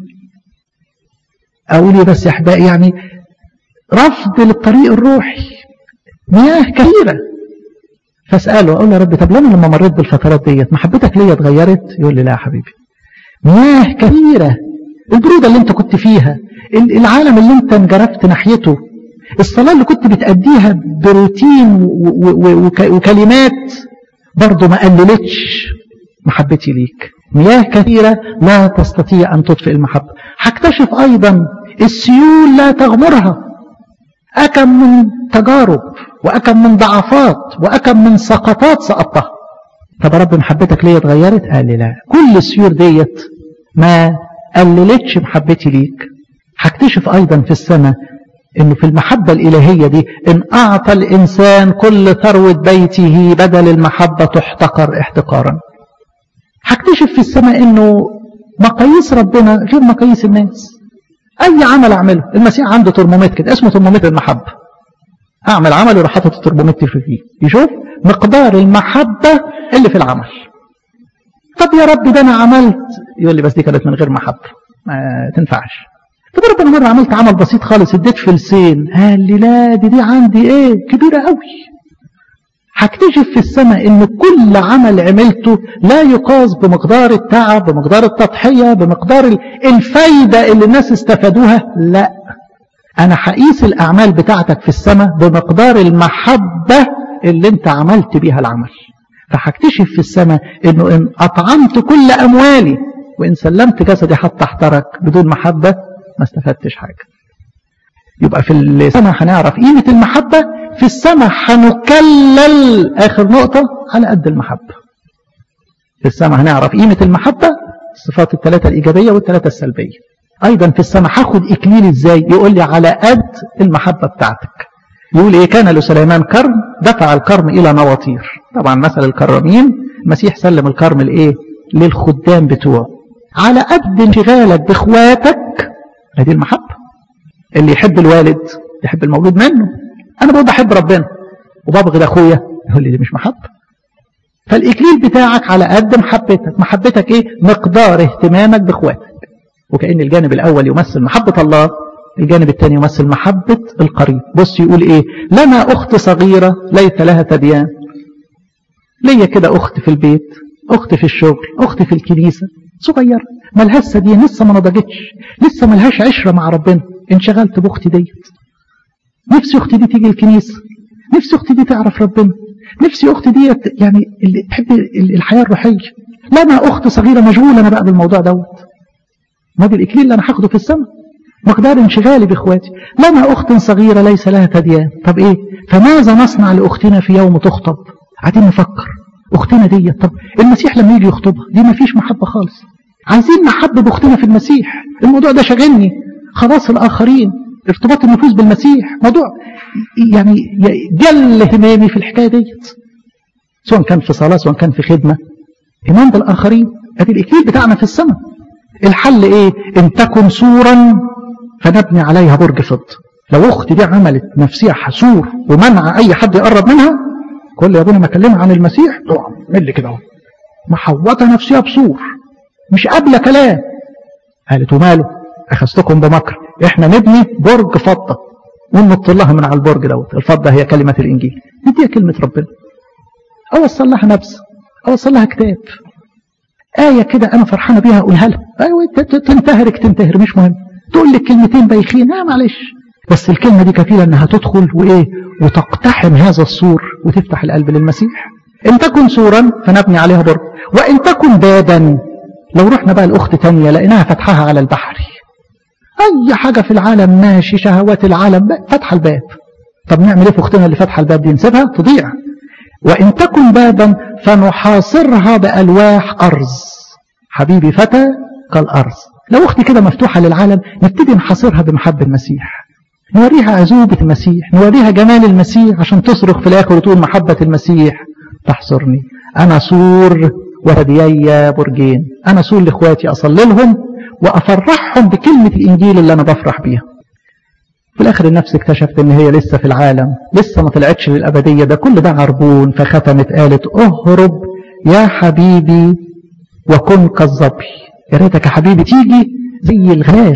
أقول بس يا أحبائي يعني رفض للطريق الروحي مياه كثيرة فاسأله أقول له يا رب طب لما لما مريت بالفترات ديت محبتك ليا اتغيرت يقول لي لا يا حبيبي مياه كثيرة البرودة اللي انت كنت فيها العالم اللي انت انجرفت ناحيته الصلاة اللي كنت بتأديها بروتين وكلمات برضه ما قللتش محبتي ليك مياه كثيرة لا تستطيع أن تطفئ المحبة هكتشف أيضا السيول لا تغمرها أكم من تجارب وأكم من ضعفات وأكم من سقطات سقطتها طب رب محبتك ليا اتغيرت قال لي لا كل السيور ديت ما قللتش محبتي ليك هكتشف أيضا في السماء انه في المحبة الالهية دي ان اعطى الانسان كل ثروة بيته بدل المحبة تحتقر احتقارا هكتشف في السماء انه مقاييس ربنا غير مقاييس الناس اي عمل اعمله المسيح عنده ترمومتر كده اسمه ترمومتر المحبة اعمل عمل يروح حاطط التربومتر فيه يشوف مقدار المحبة اللي في العمل طب يا رب ده انا عملت يقول لي بس دي كانت من غير محبة ما تنفعش طب يا رب انا مرة عملت عمل بسيط خالص اديت فلسين قال لي لا دي دي عندي ايه كبيرة قوي هكتشف في السماء ان كل عمل عملته لا يقاس بمقدار التعب بمقدار التضحية بمقدار الفايدة اللي الناس استفادوها لا انا هقيس الاعمال بتاعتك في السماء بمقدار المحبة اللي انت عملت بيها العمل فهكتشف في السماء انه ان اطعمت كل اموالي وان سلمت جسدي حتى احترق بدون محبة ما استفدتش حاجة يبقى في السماء هنعرف قيمة المحبة في السماء هنكلل آخر نقطة على قد المحبة في السماء هنعرف قيمة المحبة الصفات الثلاثة الإيجابية والثلاثة السلبية أيضا في السماء هاخد إكليل إزاي يقول لي على قد المحبة بتاعتك يقول إيه كان لسليمان كرم دفع الكرم إلى نواطير طبعا مثل الكرامين المسيح سلم الكرم لإيه للخدام بتوعه على قد انشغالك بإخواتك هذه المحبة اللي يحب الوالد يحب المولود منه انا بقول بحب ربنا وببغض اخويا يقول لي دي مش محبه فالاكليل بتاعك على قد محبتك محبتك ايه مقدار اهتمامك باخواتك وكأن الجانب الاول يمثل محبه الله الجانب الثاني يمثل محبه القريب بص يقول ايه لنا اخت صغيره ليس لها تبيان ليا كده اخت في البيت اخت في الشغل اخت في الكنيسه صغيره ملهاش سدين لسه ما نضجتش لسه ملهاش عشره مع ربنا انشغلت باختي ديت نفسي اختي دي تيجي الكنيسه نفسي اختي دي تعرف ربنا نفسي اختي دي يعني اللي تحب الحياه الروحيه لا انا اخت صغيره مشغوله انا بقى بالموضوع دوت ما دي الاكليل اللي انا هاخده في السماء مقدار انشغالي باخواتي لنا اخت صغيره ليس لها تديان طب ايه فماذا نصنع لاختنا في يوم تخطب قاعدين نفكر اختنا دي طب المسيح لما يجي يخطبها دي ما فيش محبه خالص عايزين نحبب اختنا في المسيح الموضوع ده شاغلني خلاص الاخرين ارتباط النفوس بالمسيح موضوع يعني جل اهتمامي في الحكايه ديت سواء كان في صلاه سواء كان في خدمه ايمان بالاخرين ادي الاكليل بتاعنا في السماء الحل ايه ان تكن سورا فنبني عليها برج فضه لو اختي دي عملت نفسها حسور ومنع اي حد يقرب منها كل يا ابونا ما اكلمها عن المسيح تقع مل كده اهو محوطه نفسها بسور مش قابله كلام قالت وماله اخذتكم بمكر احنا نبني برج فضه وننط لها من على البرج دوت الفضه هي كلمه الانجيل نديها كلمه ربنا اوصل لها نبذ اوصل لها كتاب آية كده أنا فرحانة بيها أقولها لها أيوة تنتهرك تنتهر مش مهم تقول لك كلمتين بايخين لا معلش بس الكلمة دي كفيلة أنها تدخل وإيه وتقتحم هذا السور وتفتح القلب للمسيح إن تكن سورا فنبني عليها برج وإن تكن بابا لو رحنا بقى الأخت تانية لقيناها فتحها على البحر أي حاجة في العالم ماشي شهوات العالم فتح الباب طب نعمل إيه في أختنا اللي فاتحة الباب دي نسيبها تضيع وإن تكن بابا فنحاصرها بألواح أرز حبيبي فتى كالأرز لو أختي كده مفتوحة للعالم نبتدي نحاصرها بمحب المسيح نوريها عزوبة المسيح نوريها جمال المسيح عشان تصرخ في الآخر وتقول محبة المسيح تحصرني أنا سور وهديي برجين أنا سور لإخواتي أصلي لهم وأفرحهم بكلمة الإنجيل اللي أنا بفرح بيها في الآخر النفس اكتشفت إن هي لسه في العالم لسه ما طلعتش للأبدية ده كل ده عربون فختمت قالت اهرب يا حبيبي وكن كالظبي يا ريتك يا حبيبي تيجي زي الغلال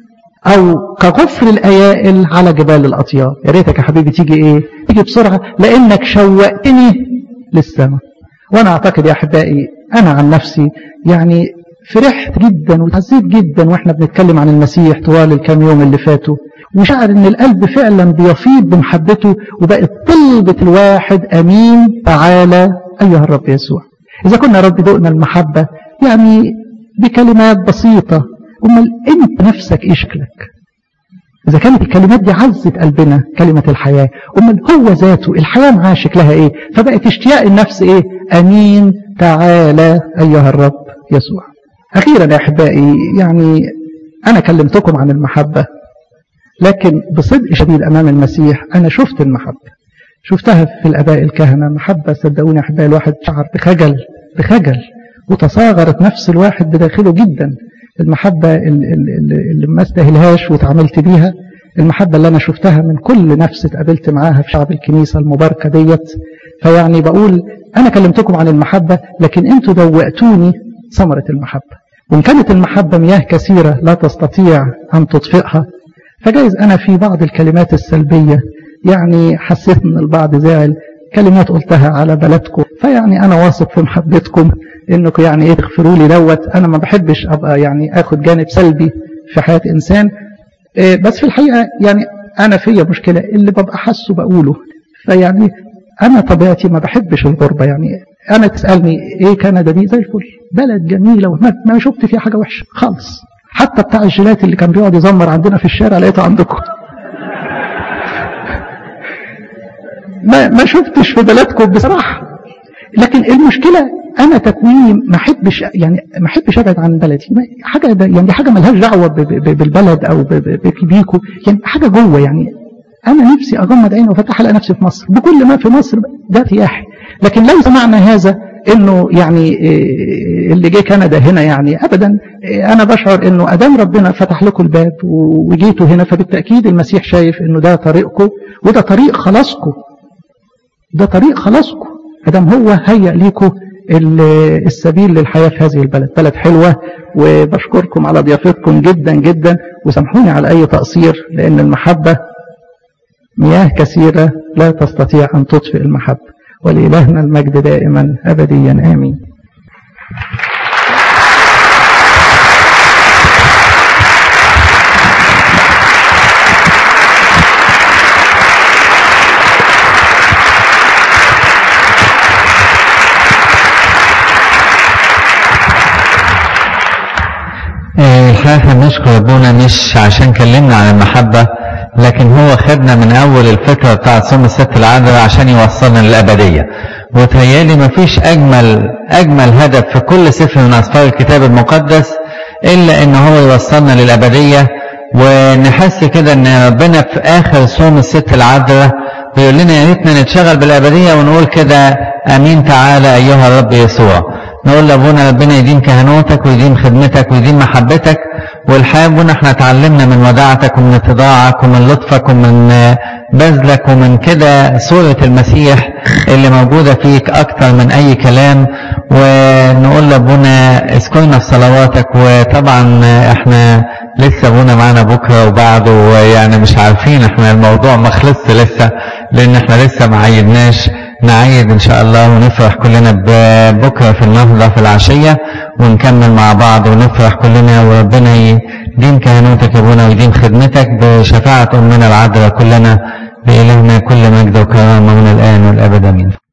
أو كغفر الأيائل على جبال الأطيار يا ريتك يا حبيبي تيجي إيه تيجي بسرعة لأنك شوقتني للسماء وأنا أعتقد يا أحبائي أنا عن نفسي يعني فرحت جدا وتعزيت جدا وإحنا بنتكلم عن المسيح طوال الكام يوم اللي فاتوا وشعر ان القلب فعلا بيفيض بمحبته وبقت طلبة الواحد امين تعالى ايها الرب يسوع اذا كنا رب ذقنا المحبة يعني بكلمات بسيطة امال انت نفسك ايه شكلك اذا كانت الكلمات دي عزت قلبنا كلمة الحياة امال هو ذاته الحياة معاه شكلها ايه فبقت اشتياق النفس ايه امين تعالى ايها الرب يسوع اخيرا يا احبائي يعني انا كلمتكم عن المحبة لكن بصدق شديد أمام المسيح أنا شفت المحبة شفتها في الأباء الكهنة محبة صدقوني أحبائي الواحد شعر بخجل بخجل وتصاغرت نفس الواحد بداخله جدا المحبة اللي, اللي ما استاهلهاش واتعاملت بيها المحبة اللي أنا شفتها من كل نفس اتقابلت معاها في شعب الكنيسة المباركة ديت فيعني بقول أنا كلمتكم عن المحبة لكن أنتوا دوقتوني ثمرة المحبة وإن كانت المحبة مياه كثيرة لا تستطيع أن تطفئها فجايز أنا في بعض الكلمات السلبية يعني حسيت ان البعض زعل كلمات قلتها على بلدكم فيعني انا واثق في محبتكم انكم يعني ايه تغفروا لي دوت انا ما بحبش ابقى يعني اخد جانب سلبي في حياه انسان إيه بس في الحقيقه يعني انا فيا مشكله اللي ببقى حاسه بقوله فيعني انا طبيعتي ما بحبش الغربه يعني انا تسالني ايه كندا دي زي الفل بلد جميله وما ما شفت فيها حاجه وحشه خالص حتى بتاع الجيلات اللي كان بيقعد يزمر عندنا في الشارع لقيته عندكم ما ما شفتش في بلدكم بصراحه لكن المشكله انا تكويني ما احبش يعني ما احبش ابعد عن بلدي حاجه ده يعني حاجه ملهاش دعوه بالبلد او بيكو يعني حاجه جوه يعني انا نفسي اغمض عيني وافتح الاقي نفسي في مصر بكل ما في مصر ده ارتياحي لكن ليس معنى هذا انه يعني اللي جه كندا هنا يعني ابدا انا بشعر انه ادام ربنا فتح لكم الباب وجيتوا هنا فبالتاكيد المسيح شايف انه ده طريقكم وده طريق خلاصكم ده طريق خلاصكم ادام هو هيأ ليكم السبيل للحياة في هذه البلد بلد حلوة وبشكركم على ضيافتكم جدا جدا وسامحوني على أي تقصير لأن المحبة مياه كثيرة لا تستطيع أن تطفئ المحبة ولإلهنا المجد دائما أبديا آمين الحقيقة احنا بنشكر ربنا مش عشان كلمنا عن المحبة لكن هو خدنا من أول الفكرة بتاعت صوم الست العذراء عشان يوصلنا للأبدية وتهيالي مفيش أجمل أجمل هدف في كل سفر من أسفار الكتاب المقدس إلا إن هو يوصلنا للأبدية ونحس كده إن ربنا في آخر صوم الست العذراء بيقول لنا يا ريتنا نتشغل بالأبدية ونقول كده أمين تعالى أيها الرب يسوع نقول لابونا ربنا يديم كهنوتك ويديم خدمتك ويديم محبتك والحقيقه ابونا احنا اتعلمنا من وداعتك ومن اتضاعك ومن لطفك ومن بذلك ومن كده صورة المسيح اللي موجودة فيك أكتر من أي كلام ونقول لابونا اذكرنا في صلواتك وطبعا احنا لسه ابونا معانا بكرة وبعده ويعني مش عارفين احنا الموضوع ما خلصش لسه لأن احنا لسه ما عيدناش نعيد ان شاء الله ونفرح كلنا بكره في النهضه في العشيه ونكمل مع بعض ونفرح كلنا وربنا يديم كهنوتك يا ابونا ويديم خدمتك بشفاعه امنا العذراء كلنا بإلهنا كل مجد وكرامه من الان والابد امين